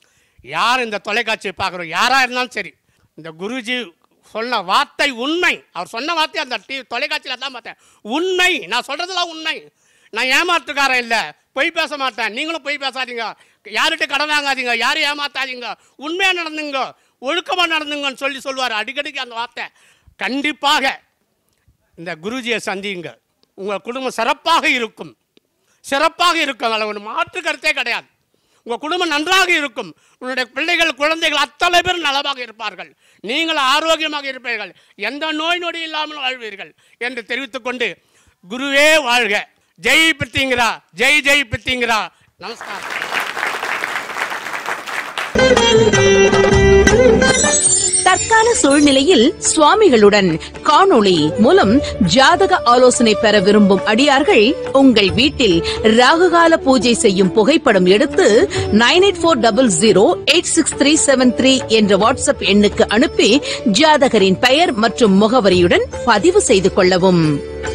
யார் இந்த தொலைக்காட்சியை பார்க்குறோம் யாராக இருந்தாலும் சரி இந்த குருஜி சொன்ன வார்த்தை உண்மை அவர் சொன்ன வார்த்தை அந்த டி தொலைக்காட்சியில் தான் பார்த்தேன் உண்மை நான் சொல்கிறதுலாம் உண்மை நான் ஏமாற்றுக்காரன் இல்லை பொய் பேச மாட்டேன் நீங்களும் பொய் பேசாதீங்க யார்கிட்ட கடன் வாங்காதீங்க யாரும் ஏமாத்தாதீங்க உண்மையாக நடந்துங்க ஒழுக்கமாக நடந்துங்கன்னு சொல்லி சொல்லுவார் அடிக்கடிக்கு அந்த வார்த்தை கண்டிப்பாக இந்த குருஜியை சந்திங்க உங்கள் குடும்பம் சிறப்பாக இருக்கும் சிறப்பாக இருக்கும் அதில் ஒரு மாற்று கருத்தே கிடையாது உங்கள் குடும்பம் நன்றாக இருக்கும் உன்னுடைய பிள்ளைகள் குழந்தைகள் அத்தனை பேர் நலமாக இருப்பார்கள் நீங்கள் ஆரோக்கியமாக இருப்பீர்கள் எந்த நோய் நொடி இல்லாமல் வாழ்வீர்கள் என்று தெரிவித்துக்கொண்டு குருவே வாழ்க ஜெய் பித்திங்கிறா ஜெய் ஜெய் பித்திங்கிறா நமஸ்காரம் தற்கால சூழ்நிலையில் சுவாமிகளுடன் காணொளி மூலம் ஜாதக ஆலோசனை பெற விரும்பும் அடியார்கள் உங்கள் வீட்டில் ராகுகால பூஜை செய்யும் புகைப்படம் எடுத்து nine eight four double zero eight six three seven three என்ற வாட்ஸ்அப் எண்ணுக்கு அனுப்பி ஜாதகரின் பெயர் மற்றும் முகவரியுடன் பதிவு செய்து கொள்ளவும்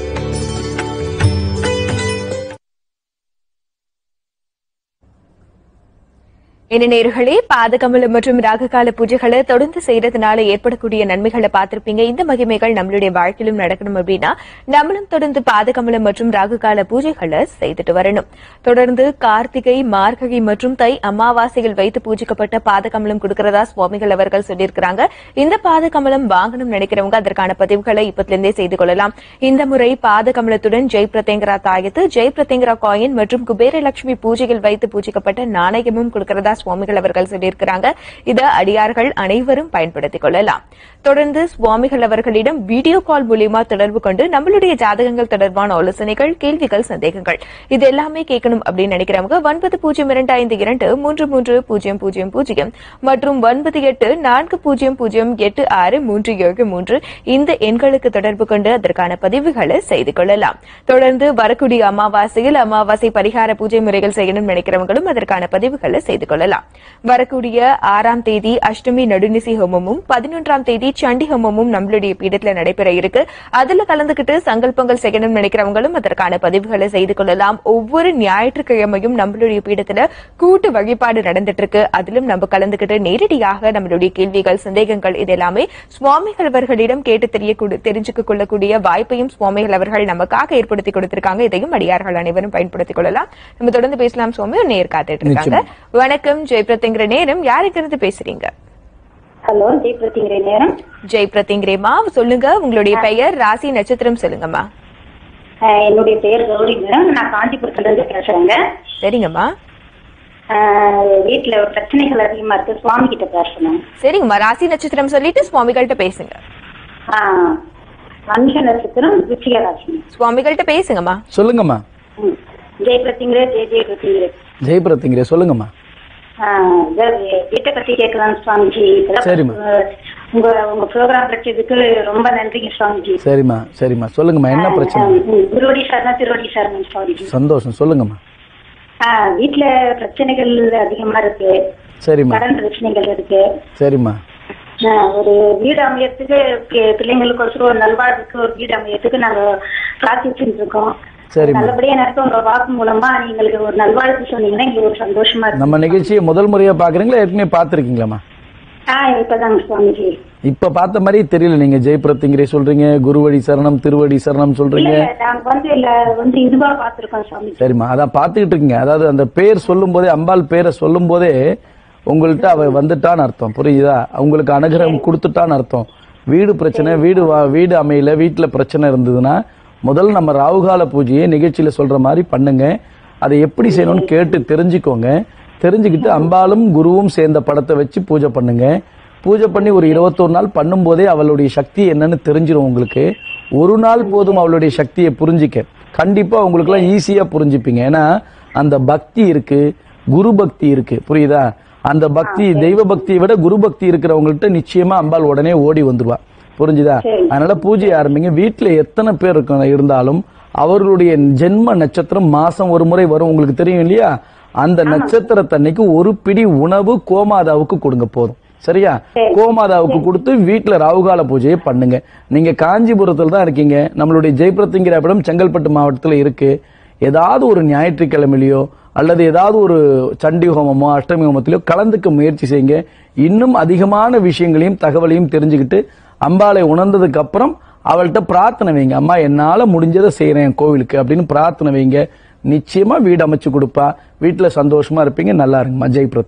என்ன நேர்களே பாதகமலம் மற்றும் ராககால பூஜைகளை தொடர்ந்து செய்யறதுனால ஏற்படக்கூடிய நன்மைகளை பார்த்திருப்பீங்க இந்த மகிமைகள் நம்மளுடைய வாழ்க்கையிலும் நடக்கணும் அப்படின்னா நம்மளும் தொடர்ந்து பாதகமலம் மற்றும் ராகுகால பூஜைகளை செய்துட்டு வரணும் தொடர்ந்து கார்த்திகை மார்கழி மற்றும் தை அமாவாசையில் வைத்து பூஜிக்கப்பட்ட பாதகமலம் கொடுக்கிறதா சுவாமிகள் அவர்கள் சொல்லியிருக்கிறாங்க இந்த பாதகமலம் வாங்கணும் நினைக்கிறவங்க அதற்கான பதிவுகளை இப்பத்திலிருந்தே செய்து கொள்ளலாம் இந்த முறை பாதகமலத்துடன் ஜெய் பிரத்யங்கரா தாயத்து ஜெய் பிரத்யங்கரா காயின் மற்றும் குபேரலட்சுமி பூஜையில் வைத்து பூஜிக்கப்பட்ட நாணயமும் கொடுக்கிறதா சுவாமிகள் அவர்கள் சொல்லியிருக்கிறாங்க இதை அடியார்கள் அனைவரும் பயன்படுத்திக் கொள்ளலாம் தொடர்ந்து சுவாமிகள் அவர்களிடம் வீடியோ கால் மூலியமா தொடர்பு கொண்டு நம்மளுடைய ஜாதகங்கள் தொடர்பான ஆலோசனைகள் கேள்விகள் சந்தேகங்கள் இது எல்லாமே கேட்கணும் அப்படின்னு நினைக்கிறவங்க ஒன்பது பூஜ்ஜியம் இரண்டு ஐந்து இரண்டு மூன்று மூன்று பூஜ்ஜியம் பூஜ்ஜியம் பூஜ்ஜியம் மற்றும் ஒன்பது எட்டு நான்கு பூஜ்ஜியம் பூஜ்ஜியம் எட்டு ஆறு மூன்று ஏழு மூன்று இந்த எண்களுக்கு தொடர்பு கொண்டு அதற்கான பதிவுகளை செய்து கொள்ளலாம் தொடர்ந்து வரக்கூடிய அமாவாசையில் அமாவாசை பரிகார பூஜை முறைகள் செய்யணும் நினைக்கிறவங்களும் அதற்கான பதிவுகளை செய்து கொள்ளலாம் வரக்கூடிய ஆறாம் தேதி அஷ்டமி நடுநிசி ஹோமமும் பதினொன்றாம் தேதி சண்டி ஹோமமும் நம்மளுடைய பீடத்துல நடைபெற இருக்கு அதுல கலந்துகிட்டு சங்கல்பங்கள் செய்யணும் நினைக்கிறவங்களும் அதற்கான பதிவுகளை செய்து கொள்ளலாம் ஒவ்வொரு ஞாயிற்றுக்கிழமையும் நம்மளுடைய பீடத்துல கூட்டு வழிபாடு நடந்துட்டு இருக்கு அதிலும் நம்ம கலந்துகிட்டு நேரடியாக நம்மளுடைய கேள்விகள் சந்தேகங்கள் இது எல்லாமே சுவாமிகள் அவர்களிடம் கேட்டு தெரியக்கூட தெரிஞ்சுக்க கொள்ளக்கூடிய வாய்ப்பையும் சுவாமிகள் அவர்கள் நமக்காக ஏற்படுத்தி கொடுத்திருக்காங்க இதையும் அடியார்கள் அனைவரும் பயன்படுத்திக் கொள்ளலாம் நம்ம தொடர்ந்து பேசலாம் சுவாமி ஒரு நேர் காத்துட்டு இருக்காங்க வணக்கம் ஜெய் பிரத்திங்கிற நேரம் யாருக்கு இருந்து பேசுறீங்க ஹலோ ஜெயபிரதிங்கிற நேரம் ஜெய் பிரத்திங்கிரேமா சொல்லுங்க உங்களுடைய பெயர் ராசி நட்சத்திரம் சொல்லுங்கம்மா ஆஹ் என்னுடைய பெயர் கௌரி மேடம் நான் காஞ்சிபுரத்துல இருந்து பேசுறேங்க சரிங்கம்மா ஆஹ் வீட்டுல பிரச்சனைகள் அதிகமா இருக்கு சுவாமி கிட்ட பேசணும் சரிங்கம்மா ராசி நட்சத்திரம் சொல்லிட்டு சுவாமிகள்கிட்ட பேசுங்க ஆஹ் மனுஷ நட்சத்திரம் ருச்சிக ராசி சுவாமிகள்கிட்ட பேசுங்கம்மா சொல்லுங்கம்மா ம். ஜெயபிரதிங்கிற ஜெய ஜெயபிரதிங்கிற ஜெயபிரத்திங்கிற சொல்லுங்கம்மா ஆஹ் இதாவது வீட்டை பத்தி கேட்கலாம் சுவாமிஜி இப்பதான் சரிம்மா. உங்க உங்க ப்ரோக்ராம் கிடைச்சதுக்கு ரொம்ப நன்றிங்க சுவாமிஜி சரிம்மா சரிம்மா சொல்லுங்கம்மா என்ன பிரச்சனை ஆஹ் திருவடி சரணம் திருவடி சரணம் சுவாமிஜி சந்தோஷம் சொல்லுங்கம்மா ஆஹ் வீட்டுல பிரச்சனைகள் அதிகமா இருக்கு சரிம்மா கடன் பிரச்சனைகள் இருக்கு சரிம்மா ஆஹ் ஒரு வீடு அமையறதுக்கு பி- பிள்ளைங்களுக்கு ஒரு நல்வாழ்வுக்கு ஒரு வீடு அமையறதுக்கு நாங்க பிரார்த்திச்சுட்டு இருக்கோம் சரிம்மா நல்லபடியா நடத்த உங்க வாக்கு மூலமா நீங்களுக்கு ஒரு நல்வாழ்வு சொன்னீங்கன்னா எங்களுக்கு ஒரு சந்தோஷமா இருக்கு நம்ம நிகழ்ச்சியை முதல் முறையா பாக்குறீங்களா ஏற்கனவே பார்த்துருக்கீங்களாம்மா ஆஹ் இப்பதாங்க சுவாமிஜி இப்ப பார்த்த மாதிரி தெரியல நீங்க ஜெயபிரத்திங்கிரே சொல்றீங்க குருவடி சரணம் திருவடி சரணம் இல்ல சொல்றீங்க இல்ல, நாங்க வந்து இல்ல வந்து இதுவா பாத்துருக்கோம் சுவாமிஜி சரிம்மா அதான் பார்த்துக்கிட்டு இருக்கீங்க அதாவது அந்த பேர் சொல்லும் போதே அம்பாள் பேரை சொல்லும் போதே உங்கள்கிட்ட அவ வந்துட்டான்னு அர்த்தம் புரியுதா உங்களுக்கு அனுகிரகம் கொடுத்துட்டான்னு அர்த்தம் வீடு பிரச்சனை வீடு வா- வீடு அமையல வீட்டுல பிரச்சனை இருந்ததுன்னா முதல்ல நம்ம ராகுகால பூஜையை நிகழ்ச்சியில சொல்ற மாதிரி பண்ணுங்க அதை எப்படி செய்யணும்னு கேட்டு தெரிஞ்சுக்கோங்க தெரிஞ்சுக்கிட்டு அம்பாளும் குருவும் சேர்ந்த படத்தை வச்சு பூஜை பண்ணுங்க பூஜை பண்ணி ஒரு இருபத்தொரு நாள் பண்ணும்போதே அவளுடைய சக்தி என்னன்னு தெரிஞ்சிடும் உங்களுக்கு ஒரு நாள் போதும் அவளுடைய சக்தியை புரிஞ்சிக்க கண்டிப்பா உங்களுக்குலாம் ஈஸியா புரிஞ்சுப்பீங்க ஏன்னா அந்த பக்தி இருக்கு குரு பக்தி இருக்கு புரியுதா அந்த பக்தி தெய்வ பக்தியை விட குரு பக்தி இருக்கிறவங்கள்ட்ட நிச்சயமா அம்பாள் உடனே ஓடி வந்துருவா புரிஞ்சுதா அதனால பூஜை ஆரம்பிங்க வீட்டுல எத்தனை பேர் இருக்க இருந்தாலும் அவர்களுடைய ஜென்ம நட்சத்திரம் மாசம் ஒரு முறை வரும் உங்களுக்கு தெரியும் இல்லையா அந்த நட்சத்திரத்தன்னைக்கு ஒரு பிடி உணவு கோமாதாவுக்கு கொடுங்க போதும் சரியா கோமாதாவுக்கு கொடுத்து வீட்டுல ராகுகால பூஜையை பண்ணுங்க நீங்க காஞ்சிபுரத்துல தான் இருக்கீங்க நம்மளுடைய ஜெயபிரத்திங்கிற இடம் செங்கல்பட்டு மாவட்டத்துல இருக்கு ஏதாவது ஒரு ஞாயிற்றுக்கிழமையிலையோ அல்லது ஏதாவது ஒரு சண்டி ஹோமமோ அஷ்டமி ஹோமத்திலயோ கலந்துக்க முயற்சி செய்யுங்க இன்னும் அதிகமான விஷயங்களையும் தகவலையும் தெரிஞ்சுக்கிட்டு அம்பாளை உணர்ந்ததுக்கு அப்புறம் அவள்கிட்ட பிரார்த்தனை வைங்க அம்மா என்னால முடிஞ்சதை செய்யறேன் கோவிலுக்கு அப்படின்னு பிரார்த்தனை வைங்க நிச்சயமா வீடு அமைச்சு கொடுப்பா வீட்டுல சந்தோஷமா இருப்பீங்க நல்லா இருங்கம்மா ஜெய் பிரத்திங்கிற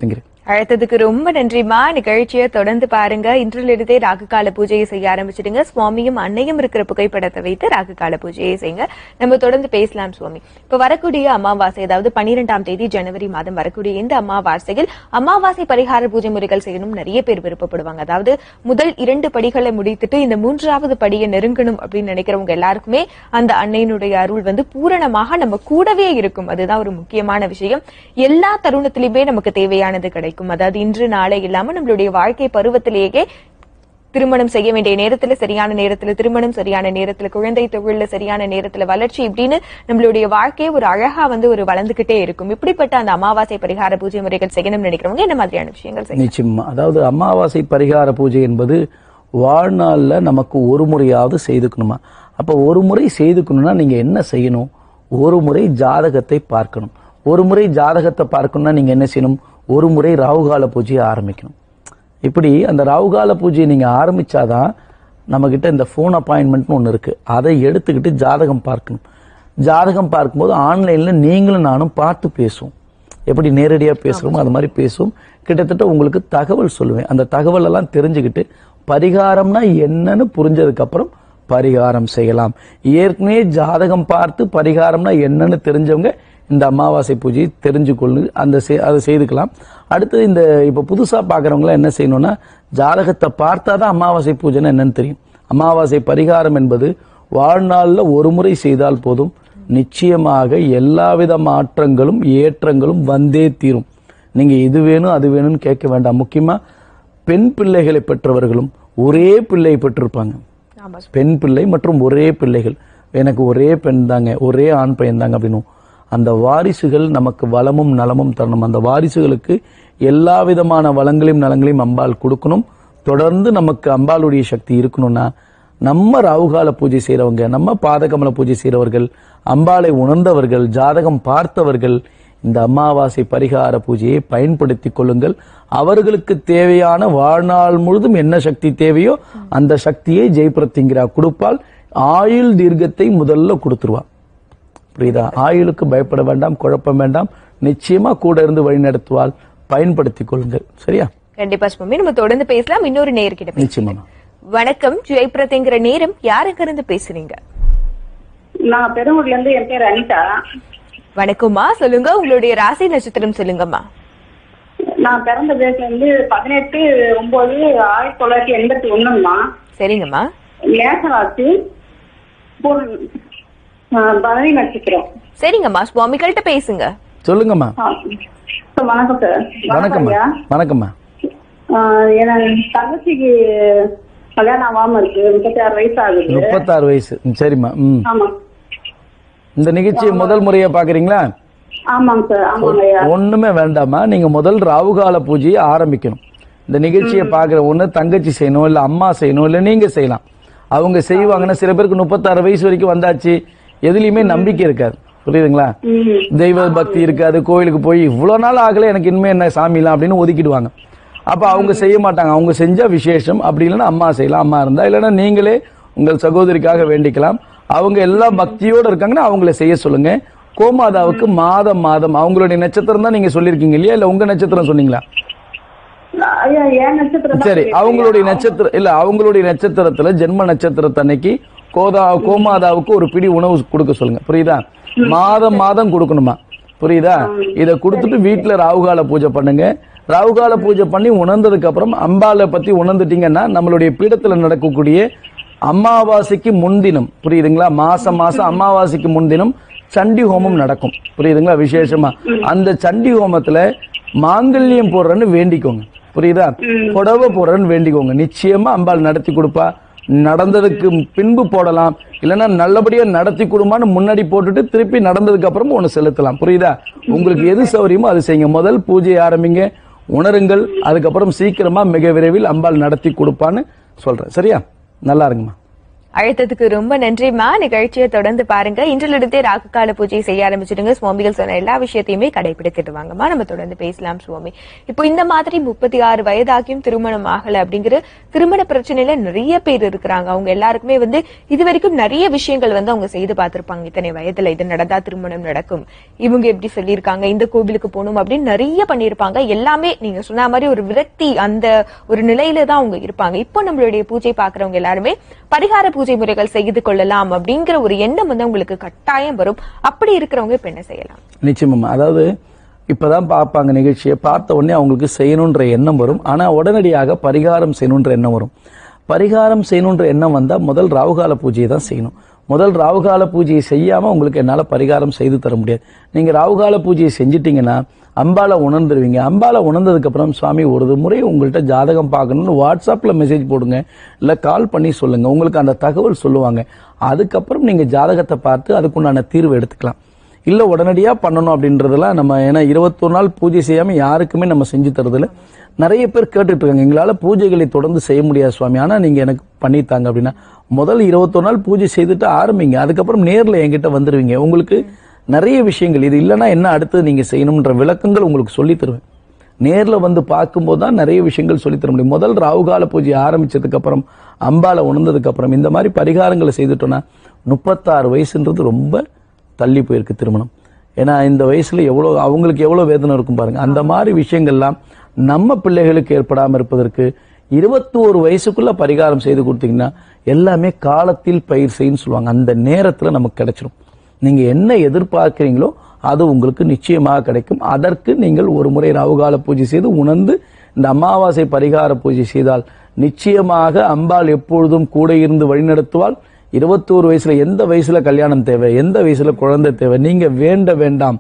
அழைத்ததுக்கு ரொம்ப நன்றிமா நிகழ்ச்சியை தொடர்ந்து பாருங்க இன்றிலிருந்தே ராகு கால பூஜையை செய்ய ஆரம்பிச்சிடுங்க சுவாமியும் அன்னையும் இருக்கிற புகைப்படத்தை வைத்து ராகு கால பூஜையை செய்யுங்க நம்ம தொடர்ந்து பேசலாம் சுவாமி இப்ப வரக்கூடிய அமாவாசை அதாவது பன்னிரெண்டாம் தேதி ஜனவரி மாதம் வரக்கூடிய இந்த அமாவாசையில் அமாவாசை பரிகார பூஜை முறைகள் செய்யணும் நிறைய பேர் விருப்பப்படுவாங்க அதாவது முதல் இரண்டு படிகளை முடித்துட்டு இந்த மூன்றாவது படியை நெருங்கணும் அப்படின்னு நினைக்கிறவங்க எல்லாருக்குமே அந்த அன்னையினுடைய அருள் வந்து பூரணமாக நம்ம கூடவே இருக்கும் அதுதான் ஒரு முக்கியமான விஷயம் எல்லா தருணத்திலுமே நமக்கு தேவையானது கிடைக்கும் அதாவது இன்று நாளை இல்லாம நம்மளுடைய வாழ்க்கை பருவத்திலேயே திருமணம் செய்ய வேண்டிய நேரத்துல சரியான நேரத்துல திருமணம் சரியான நேரத்துல குழந்தை தொழில்ல சரியான நேரத்துல வளர்ச்சி இப்படின்னு நம்மளுடைய வாழ்க்கையே ஒரு அழகா வந்து ஒரு வளர்ந்துகிட்டே இருக்கும் இப்படிப்பட்ட அந்த அமாவாசை பரிகார பூஜை முறைகள் செய்யணும்னு நினைக்கிறவங்க என்ன மாதிரியான விஷயங்கள் செய்யணும் நிச்சயமா அதாவது அமாவாசை பரிகார பூஜை என்பது வாழ்நாள்ல நமக்கு ஒரு முறையாவது செய்துக்கணுமா அப்ப ஒரு முறை செய்துக்கணும்னா நீங்க என்ன செய்யணும் ஒரு முறை ஜாதகத்தை பார்க்கணும் ஒரு முறை ஜாதகத்தை பார்க்கணும்னா நீங்க என்ன செய்யணும் ஒரு முறை ராகுகால பூஜையை ஆரம்பிக்கணும் இப்படி அந்த ராகுகால பூஜையை நீங்க ஆரம்பிச்சாதான் நம்ம கிட்ட இந்த ஃபோன் அப்பாயின்மெண்ட்னு ஒன்று இருக்கு அதை எடுத்துக்கிட்டு ஜாதகம் பார்க்கணும் ஜாதகம் பார்க்கும்போது ஆன்லைன்ல நீங்களும் நானும் பார்த்து பேசுவோம் எப்படி நேரடியாக பேசுகிறோமோ அது மாதிரி பேசுவோம் கிட்டத்தட்ட உங்களுக்கு தகவல் சொல்லுவேன் அந்த தகவல் எல்லாம் தெரிஞ்சுக்கிட்டு பரிகாரம்னா என்னன்னு புரிஞ்சதுக்கு அப்புறம் பரிகாரம் செய்யலாம் ஏற்கனவே ஜாதகம் பார்த்து பரிகாரம்னா என்னன்னு தெரிஞ்சவங்க இந்த அமாவாசை பூஜையை தெரிஞ்சு கொள்ளு அந்த செய்- அதை செய்துக்கலாம் அடுத்தது இந்த இப்போ புதுசாக பார்க்குறவங்களாம் என்ன செய்யணும்னா ஜாதகத்தை பார்த்தா தான் அமாவாசை பூஜைன்னு என்னன்னு தெரியும் அமாவாசை பரிகாரம் என்பது வாழ்நாளில் ஒரு முறை செய்தால் போதும் நிச்சயமாக எல்லாவித மாற்றங்களும் ஏற்றங்களும் வந்தே தீரும் நீங்க இது வேணும் அது வேணும்னு கேட்க வேண்டாம் முக்கியமா பெண் பிள்ளைகளை பெற்றவர்களும் ஒரே பிள்ளை பெற்றிருப்பாங்க ஆமா பெண் பிள்ளை மற்றும் ஒரே பிள்ளைகள் எனக்கு ஒரே பெண் தாங்க ஒரே ஆண் பையன் தாங்க அப்படின்னு அந்த வாரிசுகள் நமக்கு வளமும் நலமும் தரணும் அந்த வாரிசுகளுக்கு எல்லா விதமான வளங்களையும் நலங்களையும் அம்பாள் கொடுக்கணும் தொடர்ந்து நமக்கு அம்பாளுடைய சக்தி இருக்கணும்னா நம்ம ராவுகால பூஜை செய்றவங்க நம்ம பாதகமல பூஜை செய்றவர்கள் அம்பாளை உணர்ந்தவர்கள் ஜாதகம் பார்த்தவர்கள் இந்த அமாவாசை பரிகார பூஜையை பயன்படுத்திக் கொள்ளுங்கள் அவர்களுக்கு தேவையான வாழ்நாள் முழுதும் என்ன சக்தி தேவையோ அந்த சக்தியை ஜெயபிரத்திங்கிறா கொடுப்பால் ஆயுள் தீர்க்கத்தை முதல்ல கொடுத்துருவா புரியுதா ஆயுளுக்கு பயப்பட வேண்டாம் குழப்பம் வேண்டாம் நிச்சயமா கூட இருந்து வழி நடத்துவாள் பயன்படுத்திக் கொள்ளுங்கள் சரியா கண்டிப்பா சுவாமி நம்ம தொடர்ந்து பேசலாம் இன்னொரு நேர்கிட்ட பேசலாம். நிச்சயமா வணக்கம் ஜெயபிரதிங்கிற நேரம் யாருங்க இருந்து பேசுறீங்க நான் பெருங்குடில இருந்து என் பேர் அனிதா வணக்கம்மா சொல்லுங்க உங்களுடைய ராசி நட்சத்திரம் சொல்லுங்கம்மா நான் பிறந்த தேசம் வந்து பதினெட்டு ஒன்பது ஆயிரத்தி தொள்ளாயிரத்தி எண்பத்தி ஒண்ணுங்கம்மா சரிங்கம்மா மேசராசி பூர்- ஆ, பரணி நட்சத்திரம் சரிங்கம்மா சுவாமிகள்கிட்ட பேசுங்க சொல்லுங்கம்மா ஆ, சார், வணக்கம் சார் வணக்கம்மா ஐயா. வணக்கம்மா ஆ, என் தங்கச்சிக்கு கல்யாணம் ஆகாம இருக்கு முப்பத்தி ஆறு வயசு ஆகுது முப்பத்தாறு வயசு ம், சரிம்மா ம் ஆமா இந்த நிகழ்ச்சியை முதல் முறையா பாக்குறீங்களா ஆமாங்க சார் ஆமாங்க ஐயா ஒண்ணுமே வேண்டாமா நீங்க முதல் ராவுகால பூஜையை ஆரம்பிக்கணும் இந்த நிகழ்ச்சியை பாக்குற ஒண்ணு தங்கச்சி செய்யணும் இல்ல அம்மா செய்யணும் இல்ல நீங்க செய்யலாம் அவங்க செய்வாங்கன்னா சில பேருக்கு முப்பத்தாறு வயசு வரைக்கும் வந்தாச்சு எதுலயுமே நம்பிக்கை இருக்காது புரியுதுங்களா ம். தெய்வ பக்தி இருக்காது கோயிலுக்கு போய் இவ்வளவு நாள் ஆகல எனக்கு இனிமே என்ன சாமிலாம் அப்படின்னு ஒதுக்கிடுவாங்க அப்ப அவங்க செய்ய மாட்டாங்க அவங்க செஞ்சா விசேஷம் அப்படி இல்லைன்னா அம்மா செய்யலாம் அம்மா இருந்தா இல்லைன்னா நீங்களே உங்கள் சகோதரிக்காக வேண்டிக்கலாம் அவங்க எல்லா பக்தியோட இருக்காங்கன்னா அவங்கள செய்ய சொல்லுங்க கோமாதாவுக்கு மாதம் மாதம் அவங்களுடைய நட்சத்திரம் தான் நீங்க சொல்லியிருக்கீங்க இல்லையா இல்ல உங்க நட்சத்திரம் சொன்னீங்களா ஐயா என் நட்சத்திரம் தான் சரி சொல்லியிருக்கீங்க. அவங்களுடைய நட்சத்திரம் இல்ல அவங்களுடைய நட்சத்திரத்துல ஜென்ம நட்சத்திரத்தன்னைக்கு கோதா கோமாதாவுக்கு ஒரு பிடி உணவு கொடுக்க சொல்லுங்க புரியுதா மாதம் மாதம் கொடுக்கணுமா புரியுதா இத கொடுத்துட்டு வீட்டுல ராகுகால பூஜை பண்ணுங்க ராகுகால பூஜை பண்ணி உணர்ந்ததுக்கு அப்புறம் அம்பாளை பத்தி உணர்ந்துட்டீங்கன்னா நம்மளுடைய பீடத்துல நடக்கக்கூடிய அமாவாசைக்கு முன்தினம் புரியுதுங்களா மாசம் மாசம் அமாவாசைக்கு முன்தினம் சண்டி ஹோமம் நடக்கும் புரியுதுங்களா விசேஷமா அந்த சண்டி ஹோமத்துல மாங்கல்யம் போடுறேன்னு வேண்டிக்கோங்க புரியுதா புடவை போடுறேன்னு வேண்டிக்கோங்க நிச்சயமா அம்பாள் நடத்தி கொடுப்பா நடந்ததுக்கு பின்பு போடலாம் இல்லைன்னா நல்லபடியா நடத்தி கொடுமான்னு முன்னாடி போட்டுட்டு திருப்பி நடந்ததுக்கு அப்புறம் ஒன்று செலுத்தலாம் புரியுதா உங்களுக்கு எது சௌரியமோ அது செய்யுங்க முதல் பூஜையை ஆரம்பிங்க உணருங்கள் அதுக்கப்புறம் சீக்கிரமா மிக விரைவில் அம்பாள் நடத்தி கொடுப்பான்னு சொல்றேன் சரியா நல்லா இருங்கம்மா அழைத்ததுக்கு ரொம்ப நன்றிமா நிகழ்ச்சியை தொடர்ந்து பாருங்க இன்றிலிருந்தே ராகு கால பூஜை செய்ய ஆரம்பிச்சிடுங்க சுவாமிகள் சொன்ன எல்லா விஷயத்தையுமே கடைபிடித்துட்டு வாங்கம்மா நம்ம தொடர்ந்து பேசலாம் சுவாமி இப்போ இந்த மாதிரி முப்பத்தி ஆறு வயதாகியும் திருமணம் ஆகல அப்படிங்கிற திருமண பிரச்சனையில நிறைய பேர் இருக்கிறாங்க அவங்க எல்லாருக்குமே வந்து இது வரைக்கும் நிறைய விஷயங்கள் வந்து அவங்க செய்து பார்த்திருப்பாங்க இத்தனை வயதுல இது நடந்தா திருமணம் நடக்கும் இவங்க எப்படி சொல்லியிருக்காங்க இந்த கோவிலுக்கு போகணும் அப்படின்னு நிறைய பண்ணியிருப்பாங்க எல்லாமே நீங்க சொன்ன மாதிரி ஒரு விரக்தி அந்த ஒரு நிலையில தான் அவங்க இருப்பாங்க இப்போ நம்மளுடைய பூஜை பாக்குறவங்க எல்லாருமே பரிகார பூஜை முறைகள் செய்து கொள்ளலாம் அப்படிங்கிற ஒரு எண்ணம் வந்து உங்களுக்கு கட்டாயம் வரும் அப்படி இருக்கிறவங்க இப்ப என்ன செய்யலாம் நிச்சயமா அதாவது இப்பதான் பார்ப்பாங்க நிகழ்ச்சியை பார்த்த உடனே அவங்களுக்கு செய்யணுன்ற எண்ணம் வரும் ஆனா உடனடியாக பரிகாரம் செய்யணுன்ற எண்ணம் வரும் பரிகாரம் செய்யணுன்ற எண்ணம் வந்தா முதல் ராவுகால பூஜையை தான் செய்யணும் முதல் ராவுகால பூஜையை செய்யாம உங்களுக்கு என்னால பரிகாரம் செய்து தர முடியாது நீங்க ராவுகால பூஜையை செஞ்சிட்டீங்கன்னா அம்பால உணர்ந்துருவீங்க அம்பால உணர்ந்ததுக்கு அப்புறம் சுவாமி ஒரு முறை உங்கள்கிட்ட ஜாதகம் பார்க்கணும்னு வாட்ஸ்அப்ல மெசேஜ் போடுங்க இல்ல கால் பண்ணி சொல்லுங்க உங்களுக்கு அந்த தகவல் சொல்லுவாங்க அதுக்கப்புறம் நீங்க ஜாதகத்தை பார்த்து அதுக்குண்டான தீர்வு எடுத்துக்கலாம் இல்ல உடனடியா பண்ணணும் அப்படின்றதெல்லாம் நம்ம ஏன்னா இருபத்தொரு நாள் பூஜை செய்யாம யாருக்குமே நம்ம செஞ்சு தரதில்ல நிறைய பேர் கேட்டுட்டு இருக்காங்க எங்களால பூஜைகளை தொடர்ந்து செய்ய முடியாது சுவாமி ஆனா நீங்க எனக்கு பண்ணித்தாங்க அப்படின்னா முதல் இருபத்தொரு நாள் பூஜை செய்துட்டு ஆரம்பிங்க அதுக்கப்புறம் நேர்ல என்கிட்ட வந்துருவீங்க உங்களுக்கு நிறைய விஷயங்கள் இது இல்லைன்னா என்ன அடுத்து நீங்க செய்யணும்ன்ற விளக்கங்கள் உங்களுக்கு சொல்லி தருவேன் நேர்ல வந்து பார்க்கும்போது தான் நிறைய விஷயங்கள் சொல்லித் தர முடியும் முதல் ராவுகால பூஜை ஆரம்பிச்சதுக்கு அப்புறம் அம்பால உணர்ந்ததுக்கு அப்புறம் இந்த மாதிரி பரிகாரங்களை செய்துட்டோம்னா முப்பத்தாறு வயசுன்றது ரொம்ப தள்ளி போயிருக்கு திருமணம் ஏன்னா இந்த வயசுல எவ்வளோ அவங்களுக்கு எவ்வளோ வேதனை இருக்கும் பாருங்க அந்த மாதிரி விஷயங்கள்லாம் நம்ம பிள்ளைகளுக்கு ஏற்படாம இருப்பதற்கு இருபத்தோரு வயசுக்குள்ள பரிகாரம் செய்து கொடுத்தீங்கன்னா எல்லாமே காலத்தில் பயிர் செய்யுன்னு சொல்லுவாங்க அந்த நேரத்துல நமக்கு கிடைச்சிரும் நீங்க என்ன எதிர்பார்க்கிறீங்களோ அது உங்களுக்கு நிச்சயமாக கிடைக்கும் அதற்கு நீங்கள் ஒரு முறை ராவுகால பூஜை செய்து உணர்ந்து இந்த அமாவாசை பரிகார பூஜை செய்தால் நிச்சயமாக அம்பாள் எப்பொழுதும் கூட இருந்து வழிநடத்துவாள் இருபத்தோரு வயசுல எந்த வயசுல கல்யாணம் தேவை எந்த வயசுல குழந்தை தேவை நீங்க வேண்ட வேண்டாம்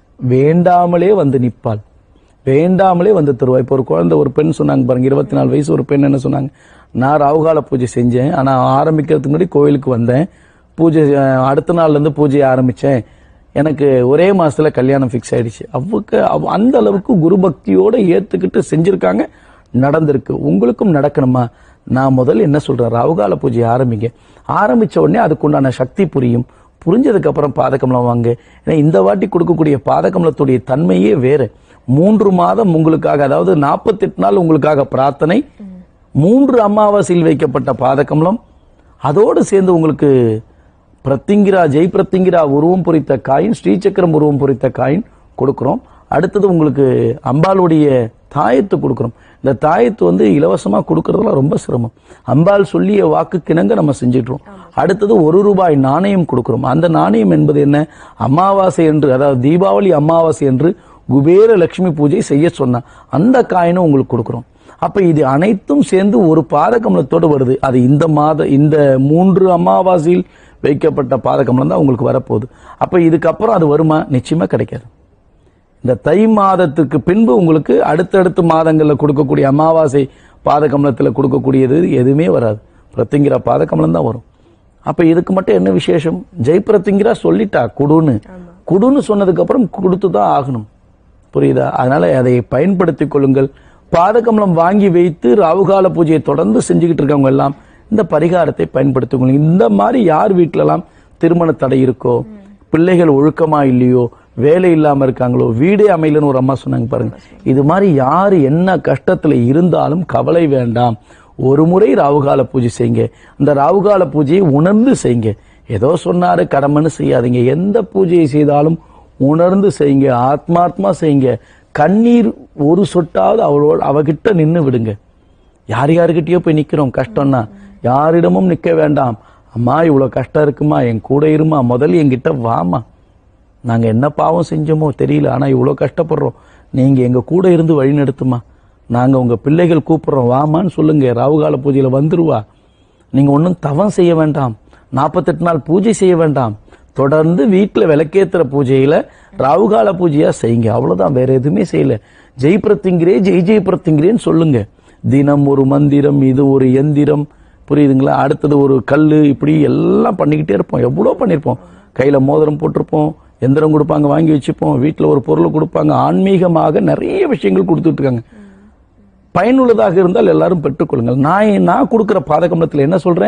வேண்டாமலே வந்து நிப்பாள் வேண்டாமலே வந்து தருவா இப்போ ஒரு குழந்தை ஒரு பெண் சொன்னாங்க பாருங்க இருபத்தி நாலு வயசு ஒரு பெண் என்ன சொன்னாங்க நான் ராவுகால பூஜை செஞ்சேன் ஆனா ஆரம்பிக்கிறதுக்கு முன்னாடி கோயிலுக்கு வந்தேன் பூஜை அஹ், அடுத்த நாள்ல இருந்து பூஜையை ஆரம்பிச்சேன் எனக்கு ஒரே மாசத்துல கல்யாணம் ஃபிக்ஸ் ஆயிடுச்சு அவ்வளவுக்கு அவ்- அந்த அளவுக்கு குரு பக்தியோட ஏத்துக்கிட்டு செஞ்சிருக்காங்க நடந்திருக்கு உங்களுக்கும் நடக்கணுமா நான் முதல்ல என்ன சொல்றேன் ராவுகால பூஜை ஆரம்பிங்க ஆரம்பிச்ச உடனே அதுக்குண்டான சக்தி புரியும் புரிஞ்சதுக்கு அப்புறம் பாதகமலம் வாங்க ஏன்னா இந்த வாட்டி கொடுக்கக்கூடிய பாதகமலத்துடைய தன்மையே வேற மூன்று மாதம் உங்களுக்காக அதாவது 48 நாள் உங்களுக்காக பிரார்த்தனை மூன்று அமாவாசையில் வைக்கப்பட்ட பாதகமலம் அதோடு சேர்ந்து உங்களுக்கு பிரத்திங்கிரா ஜெய் பிரத்திங்கிரா உருவம் பொறித்த காயின் ஸ்ரீசக்கரம் உருவம் பொறித்த காயின் கொடுக்கிறோம் அடுத்தது உங்களுக்கு அம்பாளுடைய தாயத்து கொடுக்கிறோம் இந்த தாயத்து வந்து இலவசமா கொடுக்கறதுலாம் ரொம்ப சிரமம் அம்பாள் சொல்லிய வாக்குக்கிணங்க நம்ம செஞ்சிடுறோம் அடுத்தது ஒரு ரூபாய் நாணயம் கொடுக்கிறோம் அந்த நாணயம் என்பது என்ன அமாவாசை என்று அதாவது தீபாவளி அமாவாசை என்று குபேர லட்சுமி பூஜை செய்ய சொன்னா அந்த காயினும் உங்களுக்கு கொடுக்கிறோம் அப்ப இது அனைத்தும் சேர்ந்து ஒரு பாதகமலத்தோடு வருது அது இந்த மாத இந்த மூன்று அமாவாசையில் வைக்கப்பட்ட பாதகமலம் தான் உங்களுக்கு வரப்போகுது அப்ப இதுக்கப்புறம் அது வருமா நிச்சயமா கிடைக்காது இந்த தை மாதத்துக்கு பின்பு உங்களுக்கு அடுத்தடுத்த மாதங்கள்ல கொடுக்கக்கூடிய அமாவாசை பாதகமலத்துல கொடுக்கக்கூடியது எதுவுமே வராது பிரத்திங்கிரா பாதகமலம் தான் வரும் அப்ப இதுக்கு மட்டும் என்ன விசேஷம் ஜெய் பிரத்திங்கிரா சொல்லிட்டா குடுன்னு குடுன்னு சொன்னதுக்கு அப்புறம் கொடுத்து தான் ஆகணும் புரியுதா அதனால அதை பயன்படுத்திக் கொள்ளுங்கள் பாதகமலம் வாங்கி வைத்து ராவுகால பூஜையை தொடர்ந்து செஞ்சுக்கிட்டு இருக்கவங்க எல்லாம் இந்த பரிகாரத்தை பயன்படுத்திக் கொள்ளுங்க இந்த மாதிரி யார் வீட்டிலலாம் திருமண தடை இருக்கோ பிள்ளைகள் ஒழுக்கமா இல்லையோ வேலை இல்லாம இருக்காங்களோ வீடே அமையலன்னு ஒரு அம்மா சொன்னாங்க பாருங்க இது மாதிரி யாரு என்ன கஷ்டத்துல இருந்தாலும் கவலை வேண்டாம் ஒரு முறை ராவுகால பூஜை செய்யுங்க இந்த ராவுகால பூஜையை உணர்ந்து செய்யுங்க ஏதோ சொன்னாரு கடமைன்னு செய்யாதீங்க எந்த பூஜையை செய்தாலும் உணர்ந்து செய்யுங்க ஆத்மார்த்தமா செய்யுங்க கண்ணீர் ஒரு சொட்டாவது அவளோட அவகிட்ட நின்னு விடுங்க யார் யாருக்கிட்டயோ போய் நிக்கிறோம் கஷ்டம்னா யாரிடமும் நிக்க வேண்டாம் அம்மா இவ்வளவு கஷ்டம் இருக்குமா என் கூட இருமா முதல்ல என்கிட்ட வாமா நாங்க என்ன பாவம் செஞ்சோமோ தெரியல ஆனா இவ்வளவு கஷ்டப்படுறோம் நீங்க எங்க கூட இருந்து வழி நடத்துமா நாங்க உங்க பிள்ளைகள் கூப்பிடுறோம் வாமான்னு சொல்லுங்க ராவுகால பூஜையில வந்துருவா நீங்க ஒன்றும் தவம் செய்ய வேண்டாம் நாற்பத்தெட்டு நாள் பூஜை செய்ய வேண்டாம் தொடர்ந்து வீட்டுல விளக்கேத்துற பூஜையில ராவுகால பூஜையா செய்யுங்க அவ்வளவுதான் வேற எதுவுமே செய்யல ஜெய் பிரத்திங்கிரே ஜெய் ஜெய் பிரத்திங்கிரேன்னு சொல்லுங்க தினம் ஒரு மந்திரம் இது ஒரு எந்திரம் புரியுதுங்களா அடுத்தது ஒரு கல்லு இப்படி எல்லாம் பண்ணிக்கிட்டே இருப்போம் எவ்வளோ பண்ணியிருப்போம் கையில மோதிரம் போட்டிருப்போம் எந்திரம் கொடுப்பாங்க வாங்கி வச்சுப்போம் வீட்டுல ஒரு பொருள் கொடுப்பாங்க ஆன்மீகமாக நிறைய விஷயங்கள் கொடுத்துட்டு இருக்காங்க பயனுள்ளதாக இருந்தால் எல்லாரும் பெற்றுக்கொள்ளுங்கள் நான் நான் கொடுக்கிற பாதகமலத்தில் என்ன சொல்றேன்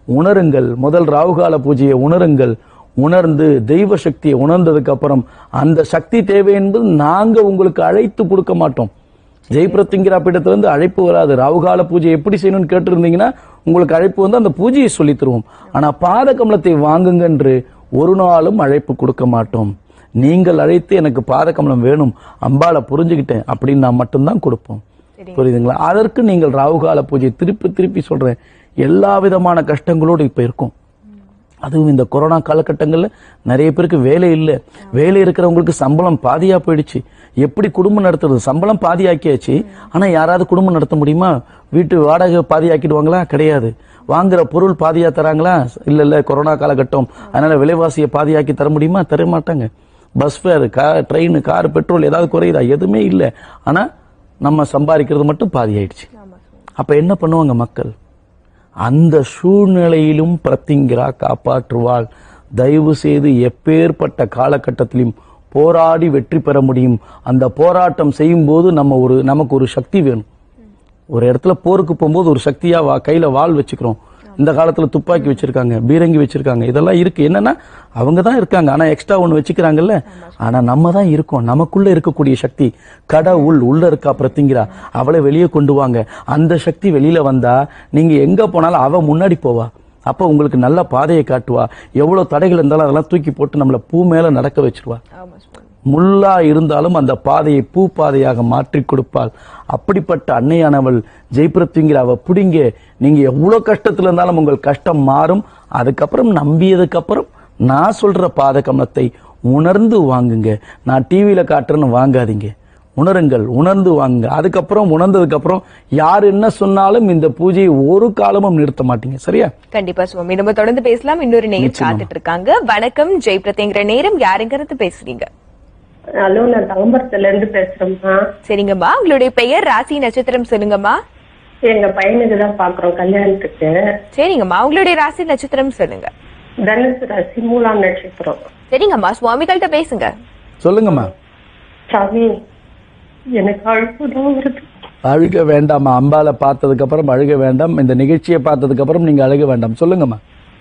உணருங்கள் முதல் ராவுகால பூஜையை உணருங்கள் உணர்ந்து தெய்வ சக்தியை உணர்ந்ததுக்கு அப்புறம் அந்த சக்தி தேவை என்பது நாங்க உங்களுக்கு அழைத்து கொடுக்க மாட்டோம் ஜெயபிரத்திங்கிற பீடத்துல இருந்து அழைப்பு வராது ராவுகால பூஜை எப்படி செய்யணும்னு கேட்டிருந்தீங்கன்னா உங்களுக்கு அழைப்பு வந்து அந்த பூஜையை சொல்லி தருவோம் ஆனா பாத கமலத்தை வாங்குங்க என்று ஒரு நாளும் அழைப்பு கொடுக்க மாட்டோம் நீங்கள் அழைத்து எனக்கு பாத கமலம் வேணும் அம்பாளை புரிஞ்சுக்கிட்டேன் அப்படின்னு நான் மட்டும்தான் கொடுப்போம் புரியுதுங்களா அதற்கு நீங்கள் ராவுகால பூஜை திருப்பி திருப்பி சொல்றேன் எல்லா விதமான கஷ்டங்களோடு இப்ப இருக்கும் அதுவும் இந்த கொரோனா காலகட்டங்கள்ல நிறைய பேருக்கு வேலை இல்லை வேலை இருக்கிறவங்களுக்கு சம்பளம் பாதியா போயிடுச்சு எப்படி குடும்பம் நடத்துறது சம்பளம் பாதி ஆக்கியாச்சு ஆனா யாராவது குடும்பம் நடத்த முடியுமா வீட்டு வாடகை பாதி ஆக்கிடுவாங்களா கிடையாது வாங்குற பொருள் பாதியா தராங்களா இல்ல இல்ல கொரோனா காலகட்டம் அதனால விலைவாசியை பாதியாக்கி தர முடியுமா தர மாட்டாங்க bus fare car train car petrol ஏதாவது குறையுதா எதுவுமே இல்லை ஆனா நம்ம சம்பாதிக்கிறது மட்டும் பாதி ஆயிடுச்சு அப்ப என்ன பண்ணுவாங்க மக்கள் அந்த சூழ்நிலையிலும் பிரத்திங்கிறா காப்பாற்றுவாள் தயவு செய்து எப்பேற்பட்ட காலகட்டத்திலும் போராடி வெற்றி பெற முடியும் அந்த போராட்டம் செய்யும் போது நம்ம ஒரு நமக்கு ஒரு சக்தி வேணும் ஒரு இடத்துல போருக்கு போகும்போது ஒரு சக்தியா வா கையில வாள் வச்சுக்கிறோம் இந்த காலத்துல துப்பாக்கி வச்சிருக்காங்க பீரங்கி வச்சிருக்காங்க இதெல்லாம் இருக்கு என்னன்னா அவங்க தான் இருக்காங்க ஆனா எக்ஸ்ட்ரா ஒண்ணு வச்சுக்கிறாங்கல்ல ஆனா நம்ம தான் இருக்கோம் நமக்குள்ள இருக்கக்கூடிய சக்தி கடவுள் உள்ள இருக்கா பிரத்திங்கிறா அவளை வெளியே கொண்டு வாங்க அந்த சக்தி வெளியில வந்தா நீங்க எங்க போனாலும் அவ முன்னாடி போவா அப்ப உங்களுக்கு நல்ல பாதையை காட்டுவா எவ்வளவு தடைகள் இருந்தாலும் அதெல்லாம் தூக்கி போட்டு நம்மள பூ மேல நடக்க வச்சிருவா ஆமா சுவாமி முள்ளா இருந்தாலும் அந்த பாதையை பூ பாதையாக மாற்றி கொடுப்பாள் அப்படிப்பட்ட அன்னையானவள் ஜெயபிரத்திங்கிற அவ பிடிங்க நீங்க எவ்வளவு கஷ்டத்துல இருந்தாலும் உங்கள் கஷ்டம் மாறும் அதுக்கப்புறம் நம்பியதுக்கு அப்புறம் நான் சொல்ற பாத கமலத்தை உணர்ந்து வாங்குங்க நான் டிவியில காட்டுறேன்னு வாங்காதீங்க உணருங்கள் உணர்ந்து வாங்குங்க அதுக்கப்புறம் உணர்ந்ததுக்கு அப்புறம் யார் என்ன சொன்னாலும் இந்த பூஜையை ஒரு காலமும் நிறுத்த மாட்டீங்க சரியா கண்டிப்பா சுவாமி நம்ம தொடர்ந்து பேசலாம் இன்னொரு நேர் நிச்சயமா. காத்துட்டு இருக்காங்க வணக்கம் ஜெய் பிரதேங்கிற நேரம் யாருங்கிறது பேசுறீங்க ஹலோ நான் தாம்பரத்துல இருந்து பேசுறேம்மா சரிங்கம்மா உங்களுடைய பெயர் ராசி நட்சத்திரம் சொல்லுங்கம்மா எங்க பையனுக்கு தான் பாக்குறோம் கல்யாணத்துக்கு சரிங்கம்மா உங்களுடைய ராசி நட்சத்திரம் சொல்லுங்க தனுசு ராசி மூலாம் நட்சத்திரம் சரிங்கம்மா சுவாமிகள்கிட்ட பேசுங்க சொல்லுங்கம்மா சாமி எனக்கு அழுப்பு தான் வருது அழுக வேண்டாமா அம்பாலை பார்த்ததுக்கு அப்புறம் அழுக வேண்டாம் இந்த நிகழ்ச்சியை பார்த்ததுக்கு அப்புறம் நீங்க அழுக வேண்டாம் சொல்லுங்கம்மா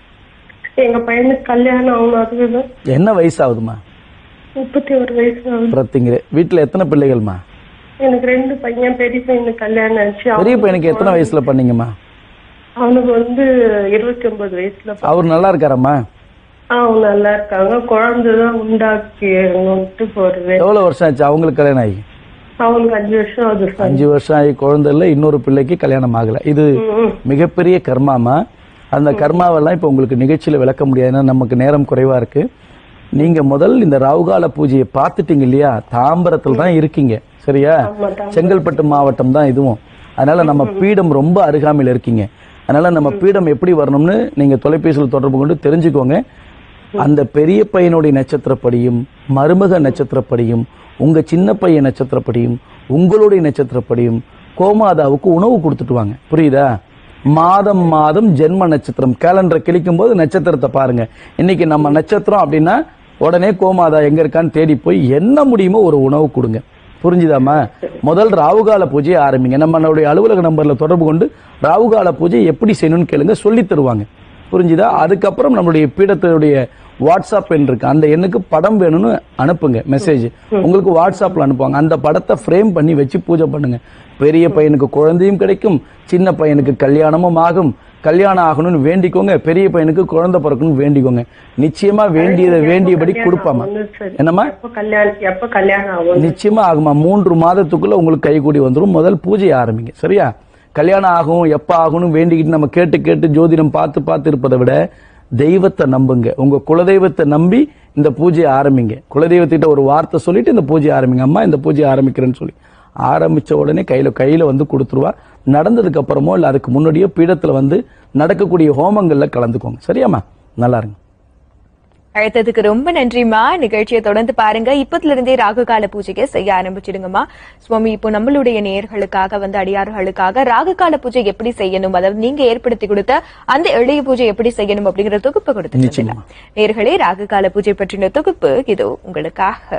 எங்க பையனுக்கு கல்யாணம் ஆகணும் அதுதான் என்ன வயசாகுதுமா முப்பத்தி ஒரு வயசு ஆகுது பிரத்திங்கிற வீட்டுல எத்தனை பிள்ளைகள்மா எனக்கு ரெண்டு பையன் பெரிய பையனுக்கு கல்யாணம் ஆச்சு பெரிய பையனுக்கு எத்தனை வயசுல பண்ணீங்கம்மா அவனுக்கு வந்து இருபத்தி ஒன்பது வயசுல பா- அவர் நல்லா இருக்காரம்மா அவங்க நல்லா இருக்காங்க குழந்தைதான் உண்டாக்கி விட்டு போறது எவ்வளவு வருஷம் ஆச்சு அவங்களுக்கு கல்யாணம் ஆகி அவனுக்கு அஞ்சு வருஷம் ஆகுது சார் அஞ்சு வருஷம் ஆகி குழந்தை இல்லை இன்னொரு பிள்ளைக்கு கல்யாணம் ஆகல இது மிகப்பெரிய கர்மாமா அந்த கர்மாவெல்லாம் இப்போ உங்களுக்கு நிகழ்ச்சியில விளக்க முடியாது ஏன்னா நமக்கு நேரம் குறைவா இருக்கு நீங்க முதல் இந்த ராவுகால பூஜையை பார்த்துட்டீங்க இல்லையா தாம்பரத்தில் தான் இருக்கீங்க சரியா செங்கல்பட்டு மாவட்டம் தான் இதுவும் அதனால நம்ம பீடம் ரொம்ப அருகாமையில் இருக்கீங்க அதனால நம்ம பீடம் எப்படி வரணும்னு நீங்க தொலைபேசியில் தொடர்பு கொண்டு தெரிஞ்சுக்கோங்க அந்த பெரிய பையனுடைய நட்சத்திரப்படியும் மருமக நட்சத்திரப்படியும் உங்க சின்ன பையன் நட்சத்திரப்படியும் உங்களுடைய நட்சத்திரப்படியும் கோமாதாவுக்கு உணவு கொடுத்துட்டு வாங்க புரியுதா மாதம் மாதம் ஜென்ம நட்சத்திரம் கேலண்டரை கிழிக்கும் போது நட்சத்திரத்தை பாருங்க இன்னைக்கு நம்ம நட்சத்திரம் அப்படின்னா உடனே கோமாதா எங்க இருக்கான்னு தேடி போய் என்ன முடியுமோ ஒரு உணவு கொடுங்க புரிஞ்சுதாம்மா முதல் ராவுகால பூஜையை ஆரம்பிங்க நம்மளுடைய அலுவலக நம்பர்ல தொடர்பு கொண்டு ராவுகால பூஜை எப்படி செய்யணும்னு கேளுங்க சொல்லி தருவாங்க புரிஞ்சுதா அதுக்கப்புறம் நம்மளுடைய பீடத்தினுடைய வாட்ஸ்அப் எண் இருக்கு அந்த எண்ணுக்கு படம் வேணும்னு அனுப்புங்க மெசேஜ் உங்களுக்கு வாட்ஸ்அப்ல அனுப்புவாங்க அந்த படத்தை ஃப்ரேம் பண்ணி வச்சு பூஜை பண்ணுங்க பெரிய பையனுக்கு குழந்தையும் கிடைக்கும் சின்ன பையனுக்கு கல்யாணமும் ஆகும் கல்யாணம் ஆகணும்னு வேண்டிக்கோங்க பெரிய பையனுக்கு குழந்தை பிறக்கணும்னு வேண்டிக்கோங்க நிச்சயமா வேண்டியதை வேண்டியபடி கொடுப்பாமா என்னம்மா எப்ப கல்யாணம் எப்ப கல்யாணம் ஆகும் நிச்சயமா ஆகுமா மூன்று மாதத்துக்குள்ள உங்களுக்கு கைகூடி வந்துரும் முதல் பூஜையை ஆரம்பிங்க சரியா கல்யாணம் ஆகும் எப்ப ஆகணும் வேண்டிக்கிட்டு நம்ம கேட்டு கேட்டு ஜோதிடம் பார்த்து பார்த்து இருப்பதை விட தெய்வத்தை நம்புங்க உங்க குலதெய்வத்தை நம்பி இந்த பூஜையை ஆரம்பிங்க குலதெய்வத்திட்ட ஒரு வார்த்தை சொல்லிட்டு இந்த பூஜையை ஆரம்பிங்க அம்மா இந்த பூஜையை ஆரம்பிக்கிறேன்னு சொல்லி ஆரம்பிச்ச உடனே கையில கையில வந்து கொடுத்துருவா நடந்ததுக்கு அப்புறமோ இல்ல அதுக்கு முன்னாடியோ பீடத்துல வந்து நடக்கக்கூடிய ஹோமங்கள்ல கலந்துக்கோங்க சரியாம்மா நல்லா இருங்க அழைத்ததுக்கு ரொம்ப நன்றிமா நிகழ்ச்சியை தொடர்ந்து பாருங்க இப்பத்துல இருந்தே ராகு கால பூஜைக்கு செய்ய ஆரம்பிச்சிடுங்கம்மா சுவாமி இப்போ நம்மளுடைய நேயர்களுக்காக வந்து அடியார்களுக்காக ராகு கால பூஜை எப்படி செய்யணும் அதாவது நீங்க ஏற்படுத்தி கொடுத்த அந்த எளிய பூஜை எப்படி செய்யணும் அப்படிங்கிற தொகுப்பு கொடுத்து நிச்சயமா. நேர்களே ராகு கால பூஜை பற்றின தொகுப்பு இதோ உங்களுக்காக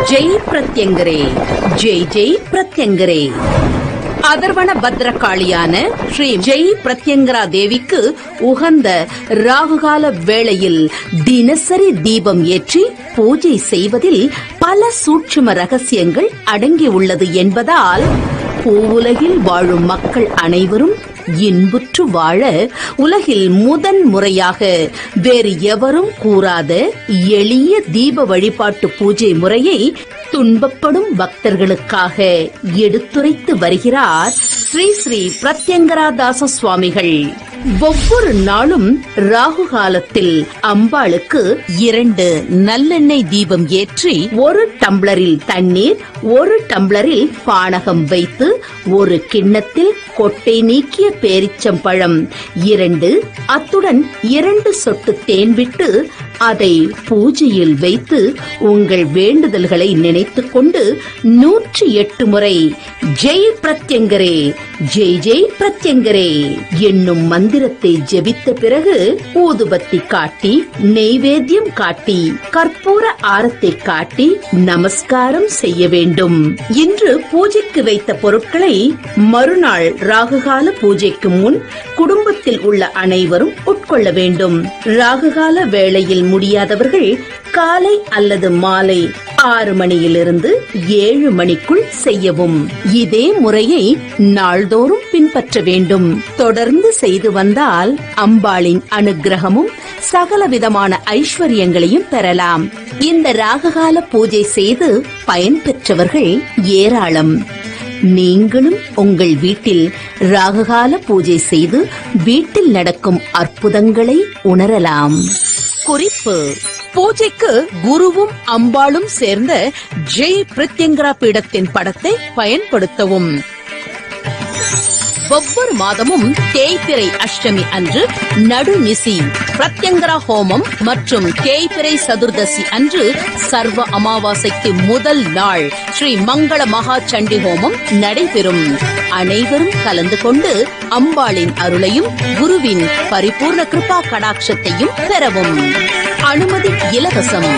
ஜெய் பிரத்யங்கரே ஜெய் ஜெய் பிரத்யங்கரே அதர்வன பத்ரகாளியான ஸ்ரீ ஜெய் பிரத்யங்கரா தேவிக்கு உகந்த ராகுகால வேளையில் தினசரி தீபம் ஏற்றி பூஜை செய்வதில் பல சூட்சும ரகசியங்கள் அடங்கியுள்ளது என்பதால் பூவுலகில் வாழும் மக்கள் அனைவரும் இன்புற்று வாழ உலகில் முதன் முறையாக வேறு எவரும் கூறாத எளிய தீப வழிபாட்டு பூஜை முறையை துன்பப்படும் பக்தர்களுக்காக எடுத்துரைத்து வருகிறார் ஸ்ரீ ஸ்ரீ பிரத்யங்கராதாச சுவாமிகள் ஒவ்வொரு நாளும் ராகு காலத்தில் அம்பாளுக்கு இரண்டு நல்லெண்ணெய் தீபம் ஏற்றி ஒரு டம்ளரில் தண்ணீர் ஒரு டம்ளரில் பானகம் வைத்து ஒரு கிண்ணத்தில் கொட்டை நீக்கிய பேரிச்சம்பழம் இரண்டு அத்துடன் இரண்டு சொட்டு தேன் விட்டு அதை பூஜையில் வைத்து உங்கள் வேண்டுதல்களை நினைத்துக் கொண்டு நூற்றி எட்டு முறை ஜெய் பிரத்யங்கரே ஜெய் ஜெய் பிரத்யங்கரே என்னும் மந்திரத்தை ஜெபித்த பிறகு ஊதுபத்தி காட்டி நெய்வேத்தியம் காட்டி கற்பூர ஆரத்தை காட்டி நமஸ்காரம் செய்ய வேண்டும் இன்று பூஜைக்கு வைத்த பொருட்களை மறுநாள் ராகுகால பூஜைக்கு முன் குடும்பத்தில் உள்ள அனைவரும் உட்கொள்ள வேண்டும் ராகுகால வேளையில் முடியாதவர்கள் காலை அல்லது மாலை ஆறு மணியிலிருந்து ஏழு மணிக்குள் செய்யவும் இதே முறையை நாள்தோறும் பின்பற்ற வேண்டும் தொடர்ந்து செய்து வந்தால் அம்பாளின் அனுக்கிரகமும் சகல விதமான ஐஸ்வர்யங்களையும் பெறலாம் இந்த ராககால பூஜை செய்து பயன்பெற்றவர்கள் ஏராளம் நீங்களும் உங்கள் வீட்டில் ராககால பூஜை செய்து வீட்டில் நடக்கும் அற்புதங்களை உணரலாம் குறிப்பு பூஜைக்கு குருவும் அம்பாளும் சேர்ந்த ஜெய் பிரத்யங்கரா பீடத்தின் படத்தை பயன்படுத்தவும் ஒவ்வொரு மாதமும் தேய்பிறை அஷ்டமி அன்று நடுநிசி பிரத்யங்கரா ஹோமம் மற்றும் தேய்பிறை சதுர்தசி அன்று சர்வ அமாவாசைக்கு முதல் நாள் ஸ்ரீ மங்கள மகா சண்டி ஹோமம் நடைபெறும் அனைவரும் கலந்து கொண்டு அம்பாளின் அருளையும் குருவின் பரிபூர்ண கிருபா கடாட்சத்தையும் பெறவும் அனுமதி இலவசம்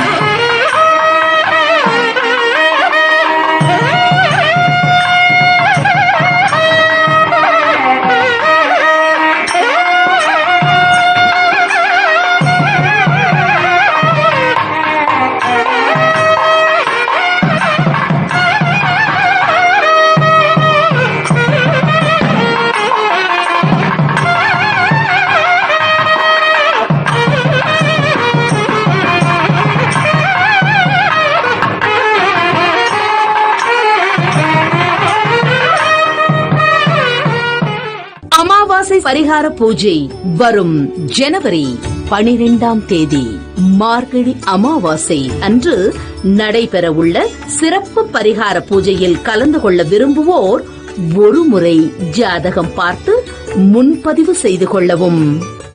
அமாவாசை பரிகார பூஜை வரும் ஜனவரி பனிரெண்டாம் தேதி மார்கழி அமாவாசை அன்று நடைபெறவுள்ள சிறப்பு பரிகார பூஜையில் கலந்து கொள்ள விரும்புவோர் ஒருமுறை ஜாதகம் பார்த்து முன்பதிவு செய்து கொள்ளவும்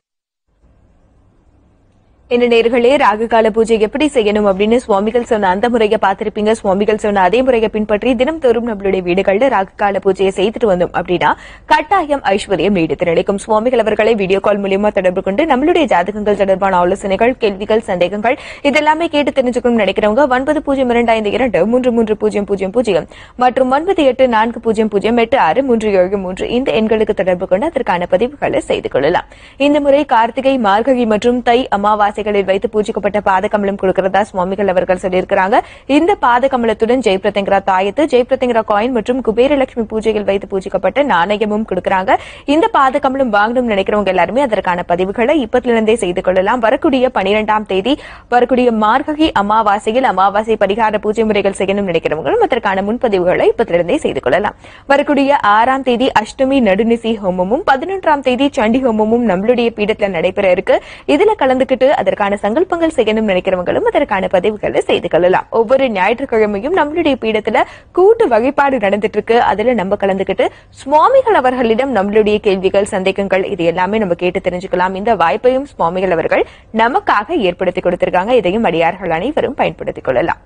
என்ன நேர்களே ராகுகால பூஜை எப்படி செய்யணும் அப்படின்னு சுவாமிகள் சொன்ன அந்த முறையை பார்த்திருப்பீங்க சுவாமிகள் சொன்ன அதே முறையை பின்பற்றி தினம்தோறும் நம்மளுடைய வீடுகள்ல ராகுகால பூஜையை செய்துட்டு வந்தோம் அப்படின்னா கட்டாயம் ஐஸ்வர்யம் நீடித்து நிலைக்கும் சுவாமிகள் அவர்களை வீடியோ கால் மூலியமா தொடர்பு கொண்டு நம்மளுடைய ஜாதகங்கள் தொடர்பான ஆலோசனைகள் கேள்விகள் சந்தேகங்கள் இதெல்லாமே கேட்டு தெரிஞ்சுக்கணும்னு நினைக்கிறவங்க ஒன்பது பூஜ்ஜியம் இரண்டு ஐந்து இரண்டு மூன்று மூன்று பூஜ்ஜியம் பூஜ்ஜியம் பூஜ்ஜியம் மற்றும் ஒன்பது எட்டு நான்கு பூஜ்ஜியம் பூஜ்ஜியம் எட்டு ஆறு மூன்று ஏழு மூன்று இந்த எண்களுக்கு தொடர்பு கொண்டு அதற்கான பதிவுகளை செய்து கொள்ளலாம் இந்த முறை கார்த்திகை மார்கழி மற்றும் தை அமாவாசைகளில் வைத்து பூஜிக்கப்பட்ட பாதகமலம் கொடுக்கிறதா சுவாமிகள் அவர்கள் சொல்லியிருக்கிறாங்க இந்த பாதகமலத்துடன் ஜெய் பிரத்யங்கரா தாயத்து ஜெய் பிரத்யங்கரா காயின் மற்றும் குபேரலட்சுமி பூஜையில் வைத்து பூஜிக்கப்பட்ட நாணயமும் கொடுக்கறாங்க இந்த பாதகமலம் வாங்கணும்னு நினைக்கிறவங்க எல்லாருமே அதற்கான பதிவுகளை இப்பத்திலிருந்தே செய்து கொள்ளலாம் வரக்கூடிய பனிரெண்டாம் தேதி வரக்கூடிய மார்கழி அமாவாசையில் அமாவாசை பரிகார பூஜை முறைகள் செய்யணும்னு நினைக்கிறவங்களும் அதற்கான முன்பதிவுகளை இப்பத்திலிருந்தே செய்து கொள்ளலாம் வரக்கூடிய ஆறாம் தேதி அஷ்டமி நடுநிசி ஹோமமும் பதினொன்றாம் தேதி சண்டி ஹோமமும் நம்மளுடைய பீடத்துல நடைபெற இருக்கு இதுல கலந்துக்கிட்டு அதற்கான சங்கல்பங்கள் செய்யணும்னு நினைக்கிறவங்களும் அதற்கான பதிவுகளை செய்து கொள்ளலாம் ஒவ்வொரு ஞாயிற்றுக்கிழமையும் நம்மளுடைய பீடத்துல கூட்டு வழிபாடு நடந்துட்டு இருக்கு அதுல நம்ம கலந்துக்கிட்டு சுவாமிகள் அவர்களிடம் நம்மளுடைய கேள்விகள் சந்தேகங்கள் இது எல்லாமே நம்ம கேட்டு தெரிஞ்சுக்கலாம் இந்த வாய்ப்பையும் சுவாமிகள் அவர்கள் நமக்காக ஏற்படுத்தி கொடுத்திருக்காங்க இதையும் அடியார்கள் அனைவரும் பயன்படுத்திக் கொள்ளலாம்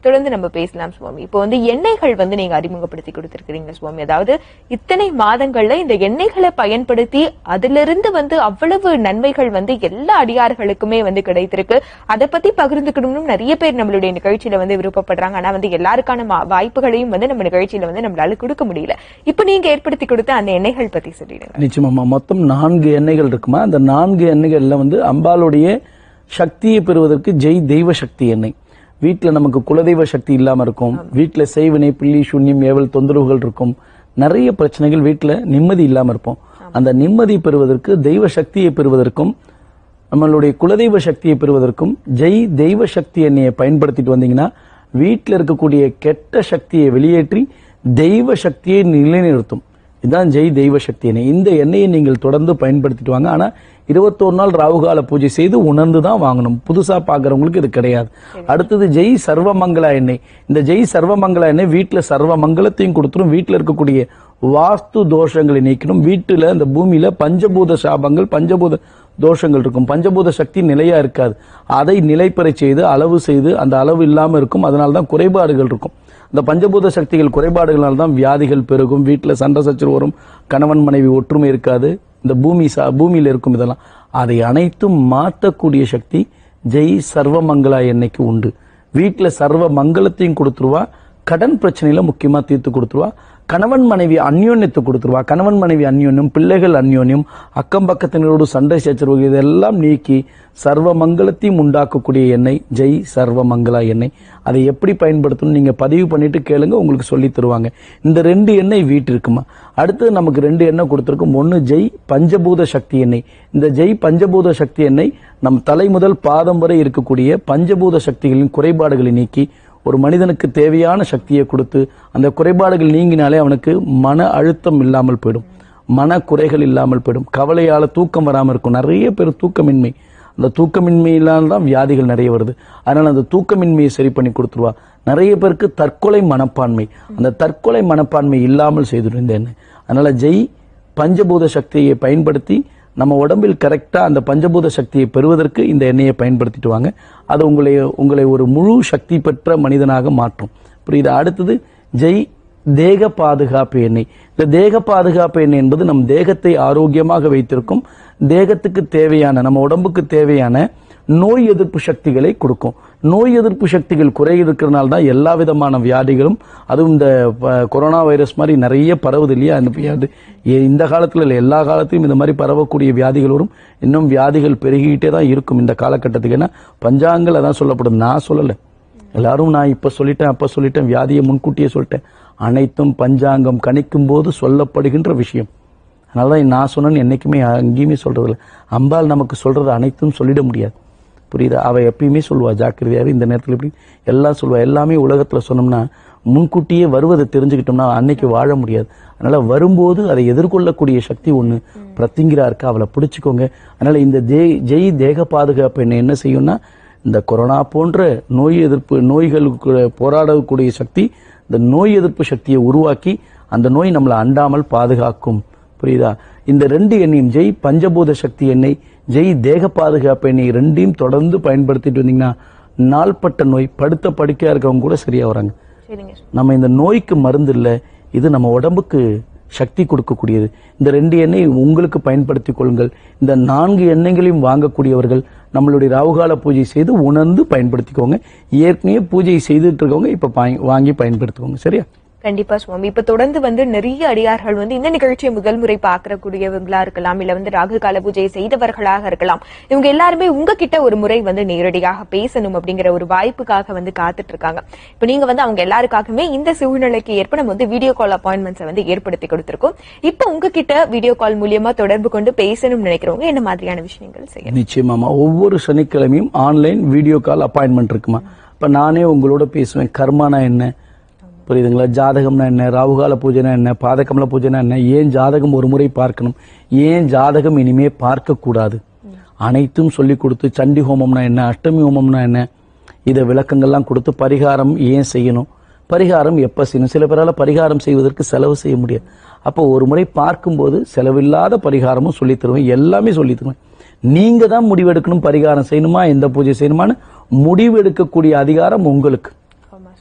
தொடர்ந்து நம்ம பேசலாம் சுவாமி இப்போ வந்து எண்ணெய்கள் வந்து நீங்க அறிமுகப்படுத்தி கொடுத்திருக்கிறீங்க சுவாமி அதாவது இத்தனை மாதங்கள்ல இந்த எண்ணெய்களை பயன்படுத்தி அதிலிருந்து வந்து அவ்வளவு நன்மைகள் வந்து எல்லா அடியார்களுக்குமே வந்து கிடைத்திருக்கு அதை பத்தி பகிர்ந்துக்கணும்னு நிறைய பேர் நம்மளுடைய நிகழ்ச்சியில வந்து விருப்பப்படுறாங்க ஆனா வந்து எல்லாருக்கான மா- வாய்ப்புகளையும் வந்து நம்ம நிகழ்ச்சியில வந்து நம்மளால கொடுக்க முடியல இப்போ நீங்க ஏற்படுத்தி கொடுத்த அந்த எண்ணெய்கள் பத்தி சொல்லிடுங்க நிச்சயமாம்மா மொத்தம் நான்கு எண்ணெய்கள் இருக்குமா அந்த நான்கு எண்ணெய்கள்ல வந்து அம்பாளுடைய சக்தியை பெறுவதற்கு ஜெய் தெய்வ சக்தி எண்ணெய் வீட்டுல நமக்கு குலதெய்வ சக்தி இல்லாம இருக்கும் வீட்டுல செய்வினை பில்லி சூன்யம் ஏவல் தொந்தரவுகள் இருக்கும் நிறைய பிரச்சனைகள் வீட்டுல நிம்மதி இல்லாம இருப்போம் அந்த நிம்மதி பெறுவதற்கு தெய்வ சக்தியை பெறுவதற்கும் நம்மளுடைய குலதெய்வ சக்தியை பெறுவதற்கும் ஜெய் தெய்வ சக்தி எண்ணெயை பயன்படுத்திட்டு வந்தீங்கன்னா வீட்டில் இருக்கக்கூடிய கெட்ட சக்தியை வெளியேற்றி தெய்வ சக்தியை நிலைநிறுத்தும் இதுதான் ஜெய் தெய்வ சக்தி எண்ணெய் இந்த எண்ணெயை நீங்கள் தொடர்ந்து பயன்படுத்திட்டு வாங்க ஆனா இருபத்தோரு நாள் ராவுகால பூஜை செய்து உணர்ந்து தான் வாங்கணும் புதுசா பாக்குறவங்களுக்கு இது கிடையாது அடுத்தது ஜெய் சர்வமங்களா எண்ணெய் இந்த ஜெய் சர்வமங்களா எண்ணெய் வீட்டுல சர்வ மங்களத்தையும் கொடுத்துரும் வீட்டுல இருக்கக்கூடிய வாஸ்து தோஷங்களை நீக்கணும் வீட்டுல இந்த பூமியில பஞ்சபூத சாபங்கள் பஞ்சபூத தோஷங்கள் இருக்கும் பஞ்சபூத சக்தி நிலையா இருக்காது அதை நிலைப்பெற செய்து அளவு செய்து அந்த அளவு இல்லாம இருக்கும் அதனால தான் குறைபாடுகள் இருக்கும் இந்த பஞ்சபூத சக்திகள் குறைபாடுகளால் தான் வியாதிகள் பெருகும் வீட்டில் சண்டை சச்சரவு வரும் கணவன் மனைவி ஒற்றுமை இருக்காது இந்த பூமி சா பூமியில் இருக்கும் இதெல்லாம் அதை அனைத்தும் மாற்றக்கூடிய சக்தி ஜெய் சர்வமங்களா எண்ணெய்க்கு உண்டு வீட்டில் சர்வ மங்களத்தையும் கொடுத்துருவா கடன் பிரச்சனையில முக்கியமா தீர்த்து கொடுத்துருவா கணவன் மனைவி அந்யோன்யத்தை கொடுத்துருவா கணவன் மனைவி அந்யோன்யம் பிள்ளைகள் அந்யோன்யம் அக்கம் பக்கத்தினரோடு சண்டை சச்சரவு இதெல்லாம் நீக்கி சர்வ மங்களத்தையும் உண்டாக்கக்கூடிய எண்ணெய் ஜெய் சர்வ மங்களா எண்ணெய் அதை எப்படி பயன்படுத்தணும் நீங்க பதிவு பண்ணிட்டு கேளுங்க உங்களுக்கு சொல்லி தருவாங்க இந்த ரெண்டு எண்ணெய் வீட்டிற்குமா அடுத்து நமக்கு ரெண்டு எண்ணெய் கொடுத்துருக்கும் ஒன்னு ஜெய் பஞ்சபூத சக்தி எண்ணெய் இந்த ஜெய் பஞ்சபூத சக்தி எண்ணெய் நம் தலை முதல் பாதம் வரை இருக்கக்கூடிய பஞ்சபூத சக்திகளின் குறைபாடுகளை நீக்கி ஒரு மனிதனுக்கு தேவையான சக்தியை கொடுத்து அந்த குறைபாடுகள் நீங்கினாலே அவனுக்கு மன அழுத்தம் இல்லாமல் போயிடும் மன குறைகள் இல்லாமல் போயிடும் கவலையால தூக்கம் வராமல் இருக்கும் நிறைய பேர் தூக்கமின்மை அந்த தூக்கமின்மையினால் தான் வியாதிகள் நிறைய வருது அதனால அந்த தூக்கமின்மையை சரி பண்ணி கொடுத்துருவா நிறைய பேருக்கு தற்கொலை மனப்பான்மை அந்த தற்கொலை மனப்பான்மை இல்லாமல் செய்திடும் இந்த எண்ணெய் அதனால ஜெய் பஞ்சபூத சக்தியை பயன்படுத்தி நம்ம உடம்பில் கரெக்டா அந்த பஞ்சபூத சக்தியை பெறுவதற்கு இந்த எண்ணெயை பயன்படுத்திட்டு வாங்க அது உங்களை உங்களை ஒரு முழு சக்தி பெற்ற மனிதனாக மாற்றும் புரியுதா அடுத்தது ஜெய் தேக பாதுகாப்பு எண்ணெய் இந்த தேக பாதுகாப்பு எண்ணெய் என்பது நம் தேகத்தை ஆரோக்கியமாக வைத்திருக்கும் தேகத்துக்கு தேவையான நம்ம உடம்புக்கு தேவையான நோய் எதிர்ப்பு சக்திகளை கொடுக்கும் நோய் எதிர்ப்பு சக்திகள் குறை இருக்கிறனால தான் எல்லா விதமான வியாதிகளும் அதுவும் இந்த ப- கொரோனா வைரஸ் மாதிரி நிறைய பரவுது இல்லையா அந்த வியாதி ஏ- இந்த காலத்துல இல்லை எல்லா காலத்திலும் இந்த மாதிரி பரவக்கூடிய வியாதிகள் வரும் இன்னும் வியாதிகள் பெருகிக்கிட்டே தான் இருக்கும் இந்த காலகட்டத்துக்கு ஏன்னா பஞ்சாங்கல் அதான் சொல்லப்படுது நான் சொல்லலை எல்லாரும் நான் இப்ப சொல்லிட்டேன் அப்ப சொல்லிட்டேன் வியாதியை முன்கூட்டியே சொல்லிட்டேன் அனைத்தும் பஞ்சாங்கம் கணிக்கும் போது சொல்லப்படுகின்ற விஷயம் அதனால தான் நான் சொன்னேன்னு என்னைக்குமே எங்கேயுமே சொல்றதில்ல அம்பாள் நமக்கு சொல்றது அனைத்தும் சொல்லிட முடியாது புரியுதா அவ எப்பயுமே சொல்லுவா ஜாக்கிரதையாரு இந்த நேரத்துல இப்படி எல்லாம் சொல்லுவா எல்லாமே உலகத்துல சொன்னோம்னா முன்கூட்டியே வருவதை தெரிஞ்சுக்கிட்டோம்னா அன்னைக்கு வாழ முடியாது அதனால வரும்போது அதை எதிர்கொள்ளக்கூடிய சக்தி ஒண்ணு பிரத்திங்கிரா இருக்கா அவளை பிடிச்சுக்கோங்க அதனால இந்த ஜெய் ஜெய் தேக பாதுகாப்பு என்ன என்ன செய்யும்னா இந்த கொரோனா போன்ற நோய் எதிர்ப்பு நோய்களுக்கு போராடக்கூடிய சக்தி இந்த நோய் எதிர்ப்பு சக்தியை உருவாக்கி அந்த நோய் நம்மளை அண்டாமல் பாதுகாக்கும் புரியுதா இந்த ரெண்டு எண்ணெயும் ஜெய் பஞ்சபூத சக்தி எண்ணெய் ஜெய் தேக பாதுகாப்பு எண்ணெய் ரெண்டையும் தொடர்ந்து பயன்படுத்திட்டு வந்தீங்கன்னா நாள்பட்ட நோய் படுத்த படுக்கையா இருக்கவங்க கூட சரியா வராங்க சரிங்க நம்ம இந்த நோய்க்கு மருந்து இல்ல இது நம்ம உடம்புக்கு சக்தி கொடுக்கக்கூடியது இந்த ரெண்டு எண்ணெய் உங்களுக்கு பயன்படுத்திக் கொள்ளுங்கள் இந்த நான்கு எண்ணெய்களையும் வாங்கக்கூடியவர்கள் நம்மளுடைய ராவுகால பூஜை செய்து உணர்ந்து பயன்படுத்திக்கோங்க ஏற்கனவே பூஜை செய்துட்டு இருக்கவங்க இப்ப பாய்- வாங்கி பயன்படுத்திக்கோங்க சரியா கண்டிப்பா சுவாமி இப்ப தொடர்ந்து வந்து நிறைய அடியார்கள் வந்து இந்த நிகழ்ச்சியை முதல் முறை பாக்கக்கூடியவங்களா இருக்கலாம் இல்ல வந்து ராகு கால பூஜையை செய்தவர்களாக இருக்கலாம் இவங்க எல்லாருமே உங்ககிட்ட ஒரு முறை வந்து நேரடியாக பேசணும் அப்படிங்கிற ஒரு வாய்ப்புக்காக வந்து காத்துட்டு இருக்காங்க இப்ப நீங்க வந்து அவங்க எல்லாருக்காகவே இந்த சூழ்நிலைக்கு ஏற்ப நம்ம வந்து வீடியோ கால் அப்பாயின்மெண்ட்ஸை வந்து ஏற்படுத்தி கொடுத்திருக்கோம் இப்ப உங்ககிட்ட வீடியோ கால் மூலியமா தொடர்பு கொண்டு பேசணும்னு நினைக்கிறவங்க என்ன மாதிரியான விஷயங்கள் செய்யணும் நிச்சயமாமா ஒவ்வொரு சனிக்கிழமையும் ஆன்லைன் வீடியோ கால் அப்பாயின்மெண்ட் இருக்குமா இப்ப நானே உங்களோட பேசுவேன் கர்மானா என்ன புரியுதுங்களா ஜாதகம்னா என்ன ராகுகால பூஜைனா என்ன பாதகமல பூஜைனா என்ன ஏன் ஜாதகம் ஒரு முறை பார்க்கணும் ஏன் ஜாதகம் இனிமே பார்க்க கூடாது அனைத்தும் சொல்லி கொடுத்து சண்டி ஹோமம்னா என்ன அஷ்டமி ஹோமம்னா என்ன இதை விளக்கங்கள்லாம் கொடுத்து பரிகாரம் ஏன் செய்யணும் பரிகாரம் எப்ப செய்யணும் சில பேரால பரிகாரம் செய்வதற்கு செலவு செய்ய முடியாது அப்போ ஒரு முறை பார்க்கும்போது செலவில்லாத பரிகாரமும் சொல்லி தருவேன் எல்லாமே சொல்லி தருவேன் நீங்க தான் முடிவெடுக்கணும் பரிகாரம் செய்யணுமா எந்த பூஜை செய்யணுமான்னு முடிவெடுக்கக்கூடிய அதிகாரம் உங்களுக்கு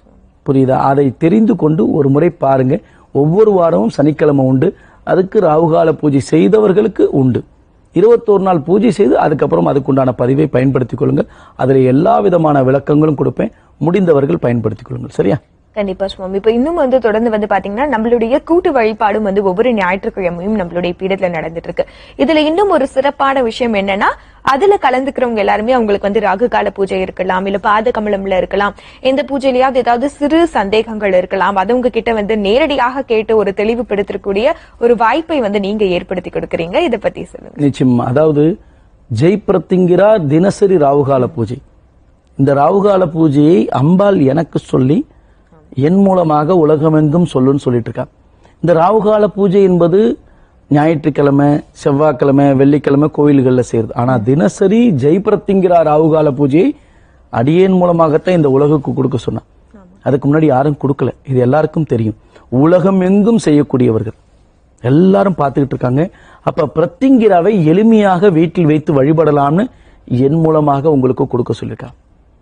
புரியுதா அதை தெரிந்து கொண்டு ஒரு முறை பாருங்க ஒவ்வொரு வாரமும் சனிக்கிழமை உண்டு அதுக்கு ராகுகால பூஜை செய்தவர்களுக்கு உண்டு இருபத்தோரு நாள் பூஜை செய்து அதுக்கப்புறம் அதுக்குண்டான பதிவை பயன்படுத்திக் கொள்ளுங்கள் அதில் எல்லா விதமான விளக்கங்களும் கொடுப்பேன் முடிந்தவர்கள் பயன்படுத்திக் கொள்ளுங்கள் சரியா கண்டிப்பா சுவாமி இப்ப இன்னும் வந்து தொடர்ந்து வந்து பாத்தீங்கன்னா நம்மளுடைய கூட்டு வழிபாடும் வந்து ஒவ்வொரு ஞாயிற்றுக்கிழமையும் நம்மளுடைய பீடத்துல நடந்துட்டு இருக்கு இதுல இன்னும் ஒரு சிறப்பான விஷயம் என்னன்னா அதுல கலந்துக்கிறவங்க எல்லாருமே அவங்களுக்கு வந்து ராகு கால பூஜை இருக்கலாம் இல்ல பாத கமலம்ல இருக்கலாம் எந்த பூஜையிலயாவது ஏதாவது சிறு சந்தேகங்கள் இருக்கலாம் அது உங்ககிட்ட வந்து நேரடியாக கேட்டு ஒரு தெளிவுபடுத்தக்கூடிய ஒரு வாய்ப்பை வந்து நீங்க ஏற்படுத்தி கொடுக்கறீங்க இத பத்தி சொல்லுங்க நிச்சயமா அதாவது ஜெய் பிரத்திங்கிரா தினசரி ராவுகால பூஜை இந்த ராவுகால பூஜையை அம்பாள் எனக்கு சொல்லி என் மூலமாக உலகமெங்கும் சொல்லுன்னு சொல்லிட்டு இருக்கா இந்த ராவுகால பூஜை என்பது ஞாயிற்றுக்கிழமை செவ்வாய்க்கிழமை வெள்ளிக்கிழமை கோயில்களில் செய்யுது ஆனா தினசரி ஜெய் பிரத்திங்கிரா ராவுகால பூஜையை அடியேன் மூலமாகத்தான் இந்த உலகுக்கு கொடுக்க சொன்னான் அதுக்கு முன்னாடி யாரும் கொடுக்கல இது எல்லாருக்கும் தெரியும் உலகம் எங்கும் செய்யக்கூடியவர்கள் எல்லாரும் பார்த்துக்கிட்டு இருக்காங்க அப்ப பிரத்திங்கிராவை எளிமையாக வீட்டில் வைத்து வழிபடலாம்னு என் மூலமாக உங்களுக்கு கொடுக்க சொல்லியிருக்காங்க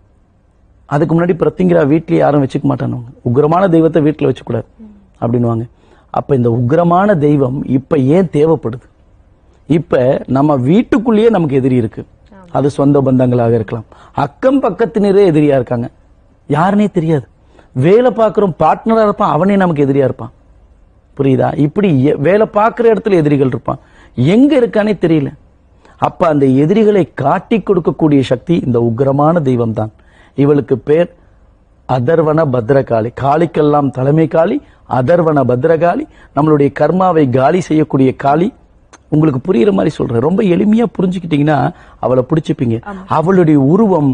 அதுக்கு முன்னாடி பிரத்திங்கிரா வீட்டில் யாரும் வச்சுக்க மாட்டானுங்க உக்ரமான தெய்வத்தை வீட்டில் வச்சுக்கூடாது அப்படின்னுவாங்க அப்ப இந்த உக்ரமான தெய்வம் இப்ப ஏன் தேவைப்படுது இப்ப நம்ம வீட்டுக்குள்ளேயே நமக்கு எதிரி இருக்கு அது சொந்த பந்தங்களாக இருக்கலாம் அக்கம் பக்கத்தினரே எதிரியா இருக்காங்க யாருனே தெரியாது வேலை பார்க்குறோம் பார்ட்னரா இருப்பான் அவனே நமக்கு எதிரியா இருப்பான் புரியுதா இப்படி எ- வேலை பார்க்குற இடத்துல எதிரிகள் இருப்பான் எங்க இருக்கானே தெரியல அப்ப அந்த எதிரிகளை காட்டி கொடுக்கக்கூடிய சக்தி இந்த உக்ரமான தெய்வம் தான் இவளுக்கு பேர் அதர்வன பத்ரகாளி காளிக்கெல்லாம் தலைமை காளி அதர்வன பத்ரகாளி நம்மளுடைய கர்மாவை காலி செய்யக்கூடிய காளி உங்களுக்கு புரியுற மாதிரி சொல்றேன் ரொம்ப எளிமையா புரிஞ்சுக்கிட்டீங்கன்னா அவளை பிடிச்சிப்பீங்க அவளுடைய உருவம்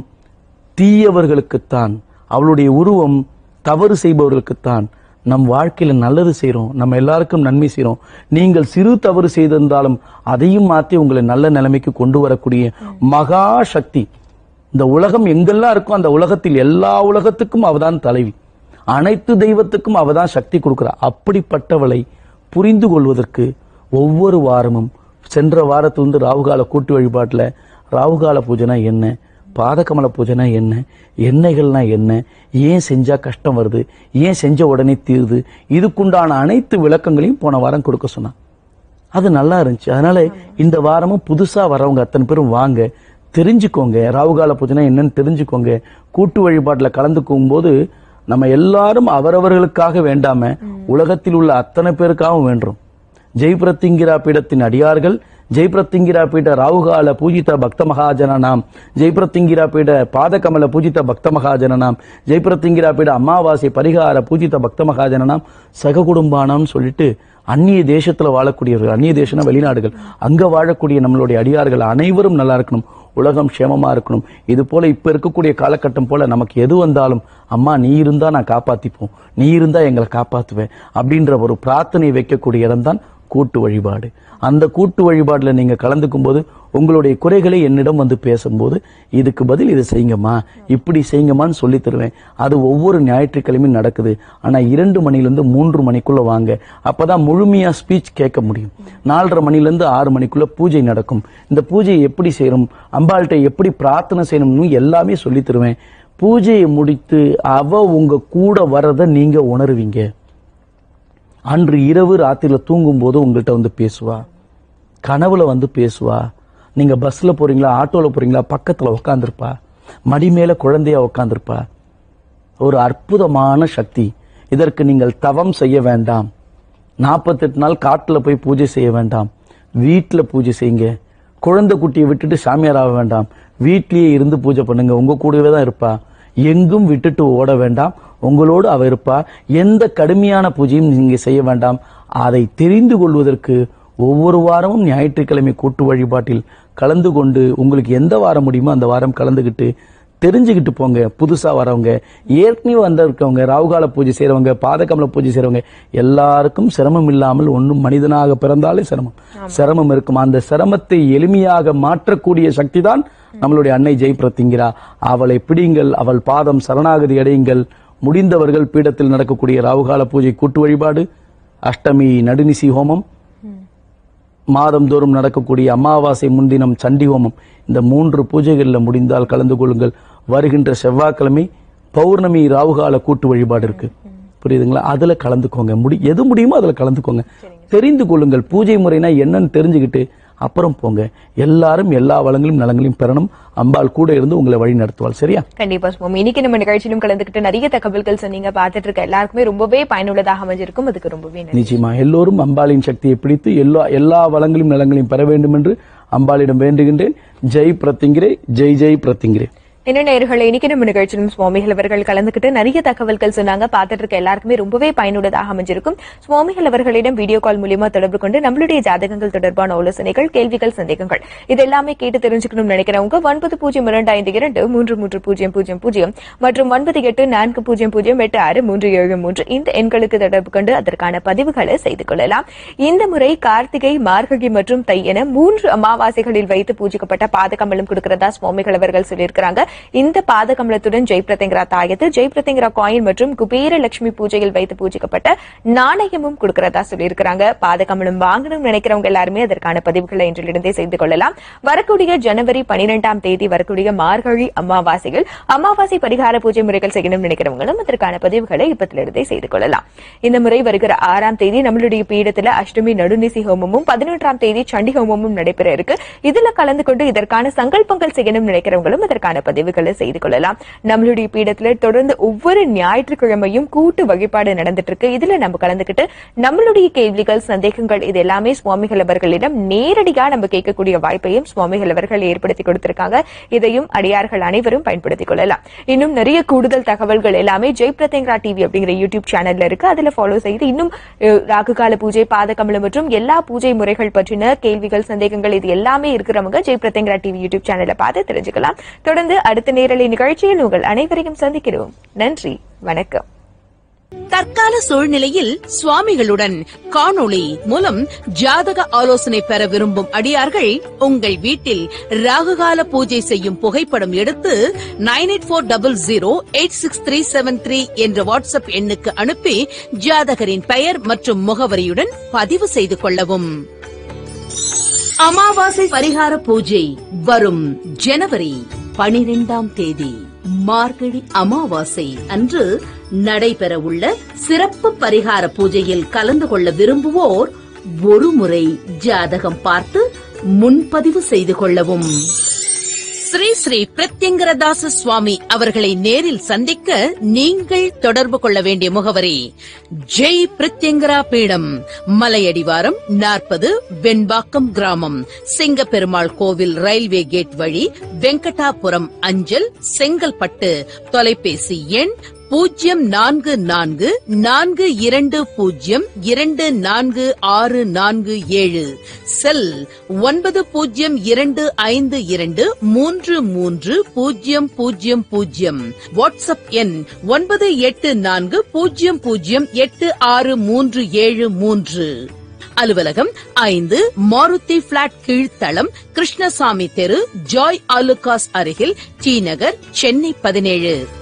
தீயவர்களுக்குத்தான் அவளுடைய உருவம் தவறு செய்பவர்களுக்குத்தான் நம் வாழ்க்கையில நல்லது செய்றோம் நம்ம எல்லாருக்கும் நன்மை செய்றோம் நீங்கள் சிறு தவறு செய்திருந்தாலும் அதையும் மாத்தி உங்களை நல்ல நிலைமைக்கு கொண்டு வரக்கூடிய மகா சக்தி இந்த உலகம் எங்கெல்லாம் இருக்கோ அந்த உலகத்தில் எல்லா உலகத்துக்கும் அவதான் தலைவி அனைத்து தெய்வத்துக்கும் அவதான் சக்தி கொடுக்கிறா அப்படிப்பட்டவளை புரிந்து கொள்வதற்கு ஒவ்வொரு வாரமும் சென்ற வாரத்திலிருந்து ராவுகால கூட்டு வழிபாட்டுல ராவுகால பூஜைனா என்ன பாதகமல பூஜைனா என்ன எண்ணெய்கள்னா என்ன ஏன் செஞ்சா கஷ்டம் வருது ஏன் செஞ்ச உடனே தீருது இதுக்குண்டான அனைத்து விளக்கங்களையும் போன வாரம் கொடுக்க சொன்னான் அது நல்லா இருந்துச்சு அதனால இந்த வாரமும் புதுசா வரவங்க அத்தனை பேரும் வாங்க தெரிஞ்சுக்கோங்க ராவுகால பூஜைனா என்னன்னு தெரிஞ்சுக்கோங்க கூட்டு வழிபாட்டுல கலந்துக்கும் போது நம்ம எல்லாரும் அவரவர்களுக்காக வேண்டாம உலகத்தில் உள்ள அத்தனை பேருக்காகவும் வேண்டுறோம் ஜெய் பிரத்திங்கிரா பீடத்தின் அடியார்கள் ஜெய் பிரத்திங்கிரா பீட ராவுகால பூஜித பக்த மகாஜனனாம் ஜெய் பிரத்திங்கிரா பீட பாதகமல பூஜித பக்த மகாஜனனாம் ஜெய் பிரத்திங்கிரா பீட அமாவாசை பரிகார பூஜித பக்த மகாஜனனாம் சககுடும்பானாம்னு சொல்லிட்டு அந்நிய தேசத்துல வாழக்கூடியவர்கள் அந்நிய தேசம்னா வெளிநாடுகள் அங்க வாழக்கூடிய நம்மளுடைய அடியார்கள் அனைவரும் நல்லா இருக்கணும் உலகம் க்ஷேமமா இருக்கணும் இது போல இப்ப இருக்கக்கூடிய காலகட்டம் போல நமக்கு எது வந்தாலும் அம்மா நீ இருந்தா நான் காப்பாத்திப்போம் நீ இருந்தா எங்களை காப்பாத்துவேன் அப்படின்ற ஒரு பிரார்த்தனை வைக்கக்கூடிய இடம்தான் கூட்டு வழிபாடு அந்த கூட்டு வழிபாடுல நீங்க கலந்துக்கும் போது உங்களுடைய குறைகளை என்னிடம் வந்து பேசும்போது இதுக்கு பதில் இதை செய்யுங்கம்மா இப்படி செய்யுங்கம்மான்னு சொல்லி தருவேன் அது ஒவ்வொரு ஞாயிற்றுக்கிழமையும் நடக்குது ஆனா இரண்டு மணிலிருந்து மூன்று மணிக்குள்ள வாங்க அப்பதான் முழுமையா ஸ்பீச் கேட்க முடியும் நாலரை மணிலிருந்து ஆறு மணிக்குள்ள பூஜை நடக்கும் இந்த பூஜையை எப்படி செய்யணும் அம்பாள்கிட்ட எப்படி பிரார்த்தனை செய்யணும்னு எல்லாமே சொல்லி தருவேன் பூஜையை முடித்து அவ உங்க கூட வர்றதை நீங்க உணருவீங்க அன்று இரவு ராத்திரில தூங்கும் போது உங்கள்கிட்ட வந்து பேசுவா கனவுல வந்து பேசுவா நீங்க பஸ்ல போறீங்களா ஆட்டோல போறீங்களா பக்கத்துல உட்காந்துருப்பா மடி மேல குழந்தையா உட்காந்துருப்பா ஒரு அற்புதமான சக்தி இதற்கு நீங்கள் தவம் செய்ய வேண்டாம் நாற்பத்தெட்டு நாள் காட்டுல போய் பூஜை செய்ய வேண்டாம் வீட்டுல பூஜை செய்யுங்க குழந்தை குட்டியை விட்டுட்டு சாமியார் ஆக வேண்டாம் வீட்லயே இருந்து பூஜை பண்ணுங்க உங்க கூடவே தான் இருப்பா எங்கும் விட்டுட்டு ஓட வேண்டாம் உங்களோடு அவ இருப்பா எந்த கடுமையான பூஜையும் நீங்க செய்ய வேண்டாம் அதை தெரிந்து கொள்வதற்கு ஒவ்வொரு வாரமும் ஞாயிற்றுக்கிழமை கூட்டு வழிபாட்டில் கலந்து கொண்டு உங்களுக்கு எந்த வாரம் முடியுமோ அந்த வாரம் கலந்துக்கிட்டு தெரிஞ்சுக்கிட்டு போங்க புதுசா வரவங்க ஏற்கனவே வந்திருக்கவங்க ராவுகால பூஜை செய்றவங்க பாதகமல பூஜை செய்றவங்க எல்லாருக்கும் சிரமம் இல்லாமல் ஒன்றும் மனிதனாக பிறந்தாலே சிரமம் சிரமம் இருக்கும் அந்த சிரமத்தை எளிமையாக மாற்றக்கூடிய சக்தி தான் நம்மளுடைய அன்னை ஜெய் பிரத்திங்கிறா அவளை பிடிங்கள் அவள் பாதம் சரணாகதி அடையுங்கள் முடிந்தவர்கள் பீடத்தில் நடக்கக்கூடிய ராவுகால பூஜை கூட்டு வழிபாடு அஷ்டமி நடுநிசி ஹோமம் மாதந்தோறும் நடக்கக்கூடிய அமாவாசை முன்தினம் சண்டி ஹோமம் இந்த மூன்று பூஜைகளில் முடிந்தால் கலந்து கொள்ளுங்கள் வருகின்ற செவ்வாய்க்கிழமை பௌர்ணமி ராவுகால கூட்டு வழிபாடு இருக்கு புரியுதுங்களா அதுல கலந்துக்கோங்க முடி எது முடியுமோ அதுல கலந்துக்கோங்க தெரிந்து கொள்ளுங்கள் பூஜை முறைனா என்னன்னு தெரிஞ்சுக்கிட்டு அப்புறம் போங்க எல்லாரும் எல்லா வளங்களையும் நலங்களையும் பெறணும் அம்பாள் கூட இருந்து உங்களை வழி நடத்துவாள் சரியா கண்டிப்பா சுவாமி இன்னைக்கு நம்ம நிகழ்ச்சியிலும் கலந்துக்கிட்டு நிறைய தகவல்கள் சொன்னீங்க பார்த்துட்டு இருக்க எல்லாருக்குமே ரொம்பவே பயனுள்ளதாக அமைஞ்சிருக்கும் அதுக்கு ரொம்பவே நன்றி நிச்சயமா எல்லோரும் அம்பாளின் சக்தியை பிடித்து எல்லா எல்லா வளங்களையும் நலங்களையும் பெற வேண்டும் என்று அம்பாளிடம் வேண்டுகின்றேன் ஜெய் பிரத்திங்கிரே ஜெய் ஜெய் பிரத்திங்கிரே என்ன நேயர்களே இன்னைக்கு நம்ம நிகழ்ச்சியிலும் சுவாமிகள் அவர்கள் கலந்துக்கிட்டு நிறைய தகவல்கள் சொன்னாங்க பார்த்துட்டு இருக்க எல்லாருக்குமே ரொம்பவே பயனுள்ளதாக அமைஞ்சிருக்கும் சுவாமிகள் அவர்களிடம் வீடியோ கால் மூலியமா தொடர்பு கொண்டு நம்மளுடைய ஜாதகங்கள் தொடர்பான ஆலோசனைகள் கேள்விகள் சந்தேகங்கள் இது எல்லாமே கேட்டு தெரிஞ்சுக்கணும்னு நினைக்கிறவங்க ஒன்பது பூஜ்ஜியம் இரண்டு ஐந்து இரண்டு மூன்று மூன்று பூஜ்ஜியம் பூஜ்ஜியம் பூஜ்ஜியம் மற்றும் ஒன்பது எட்டு நான்கு பூஜ்ஜியம் பூஜ்ஜியம் எட்டு ஆறு மூன்று ஏழு மூன்று இந்த எண்களுக்கு தொடர்பு கொண்டு அதற்கான பதிவுகளை செய்து கொள்ளலாம் இந்த முறை கார்த்திகை மார்கழி மற்றும் தை என மூன்று அமாவாசைகளில் வைத்து பூஜிக்கப்பட்ட பாதகமலம் கொடுக்கிறதா சுவாமிகள் அவர்கள் சொல்லியிருக்கிறாங்க இந்த பாதகமலத்துடன் ஜெய் பிரதங்கரா தாயத்து ஜெய் பிரதங்கரா காயின் மற்றும் குபேர லட்சுமி பூஜையில் வைத்து பூஜிக்கப்பட்ட நாணயமும் கொடுக்கிறதா சொல்லியிருக்கிறாங்க பாதகமலம் வாங்கணும்னு நினைக்கிறவங்க எல்லாருமே அதற்கான பதிவுகளை இன்றிலிருந்தே செய்து கொள்ளலாம் வரக்கூடிய ஜனவரி பனிரெண்டாம் தேதி வரக்கூடிய மார்கழி அமாவாசையில் அமாவாசை பரிகார பூஜை முறைகள் செய்யணும்னு நினைக்கிறவங்களும் அதற்கான பதிவுகளை இப்பத்திலிருந்தே செய்து கொள்ளலாம் இந்த முறை வருகிற ஆறாம் தேதி நம்மளுடைய பீடத்துல அஷ்டமி நடுநிசி ஹோமமும் பதினொன்றாம் தேதி சண்டி ஹோமமும் நடைபெற இருக்கு இதுல கலந்து கொண்டு இதற்கான சங்கல்பங்கள் செய்யணும்னு நினைக்கிறவங்களும் அதற்கான பதிவுகளை செய்து கொள்ளலாம் நம்மளுடைய பீடத்துல தொடர்ந்து ஒவ்வொரு ஞாயிற்றுக்கிழமையும் கூட்டு வழிபாடு நடந்துட்டு இருக்கு இதுல நம்ம கலந்துக்கிட்டு நம்மளுடைய கேள்விகள் சந்தேகங்கள் இது எல்லாமே சுவாமிகள் அவர்களிடம் நேரடியா நம்ம கேட்கக்கூடிய வாய்ப்பையும் சுவாமிகள் அவர்கள் ஏற்படுத்தி கொடுத்திருக்காங்க இதையும் அடியார்கள் அனைவரும் பயன்படுத்திக் கொள்ளலாம் இன்னும் நிறைய கூடுதல் தகவல்கள் எல்லாமே ஜெய் பிரதேங்கரா டிவி அப்படிங்கிற யூடியூப் சேனல்ல இருக்கு அதுல ஃபாலோ செய்து இன்னும் அஹ், ராகுகால பூஜை பாதகமலம் மற்றும் எல்லா பூஜை முறைகள் பற்றின கேள்விகள் சந்தேகங்கள் இது எல்லாமே இருக்கிறவங்க ஜெய் பிரதேங்கரா டிவி யூடியூப் சேனலை பார்த்து தெரிஞ்சுக்கலாம் தொடர்ந்து அடுத்த நேரலை நிகழ்ச்சியில் உங்கள் அனைவரையும் சந்திக்கிறோம் நன்றி வணக்கம் தற்கால சூழ்நிலையில் சுவாமிகளுடன் காணொளி மூலம் ஜாதக ஆலோசனை பெற விரும்பும் அடியார்கள் உங்கள் வீட்டில் ராகுகால பூஜை செய்யும் புகைப்படம் எடுத்து nine eight four double zero eight six three seven three என்ற வாட்ஸ்அப் எண்ணுக்கு அனுப்பி ஜாதகரின் பெயர் மற்றும் முகவரியுடன் பதிவு செய்து கொள்ளவும் அமாவாசை பரிகார பூஜை வரும் ஜனவரி பனிரெண்டாம் தேதி மார்கழி அமாவாசை அன்று நடைபெறவுள்ள சிறப்பு பரிகார பூஜையில் கலந்து கொள்ள விரும்புவோர் ஒருமுறை ஜாதகம் பார்த்து முன்பதிவு செய்து கொள்ளவும் ஸ்ரீ ஸ்ரீ பிரத்யங்கரதாச சுவாமி அவர்களை நேரில் சந்திக்க நீங்கள் தொடர்பு கொள்ள வேண்டிய முகவரி ஜெய் பிரத்யங்கரா பீடம் மலையடிவாரம் நாற்பது வெண்பாக்கம் கிராமம் சிங்கப்பெருமாள் கோவில் ரயில்வே கேட் வழி வெங்கடாபுரம் அஞ்சல் செங்கல்பட்டு தொலைபேசி எண் பூஜ்ஜியம் நான்கு நான்கு நான்கு இரண்டு பூஜ்ஜியம் இரண்டு நான்கு ஆறு நான்கு ஏழு செல் ஒன்பது பூஜ்ஜியம் இரண்டு ஐந்து இரண்டு மூன்று மூன்று பூஜ்ஜியம் பூஜ்ஜியம் பூஜ்ஜியம் வாட்ஸ்அப் எண் ஒன்பது எட்டு நான்கு பூஜ்ஜியம் பூஜ்ஜியம் எட்டு ஆறு மூன்று ஏழு மூன்று அலுவலகம் ஐந்து மாருதி பிளாட் கீழ்த்தளம் கிருஷ்ணசாமி தெரு ஜாய் ஆலுகாஸ் அருகில் டி நகர் சென்னை பதினேழு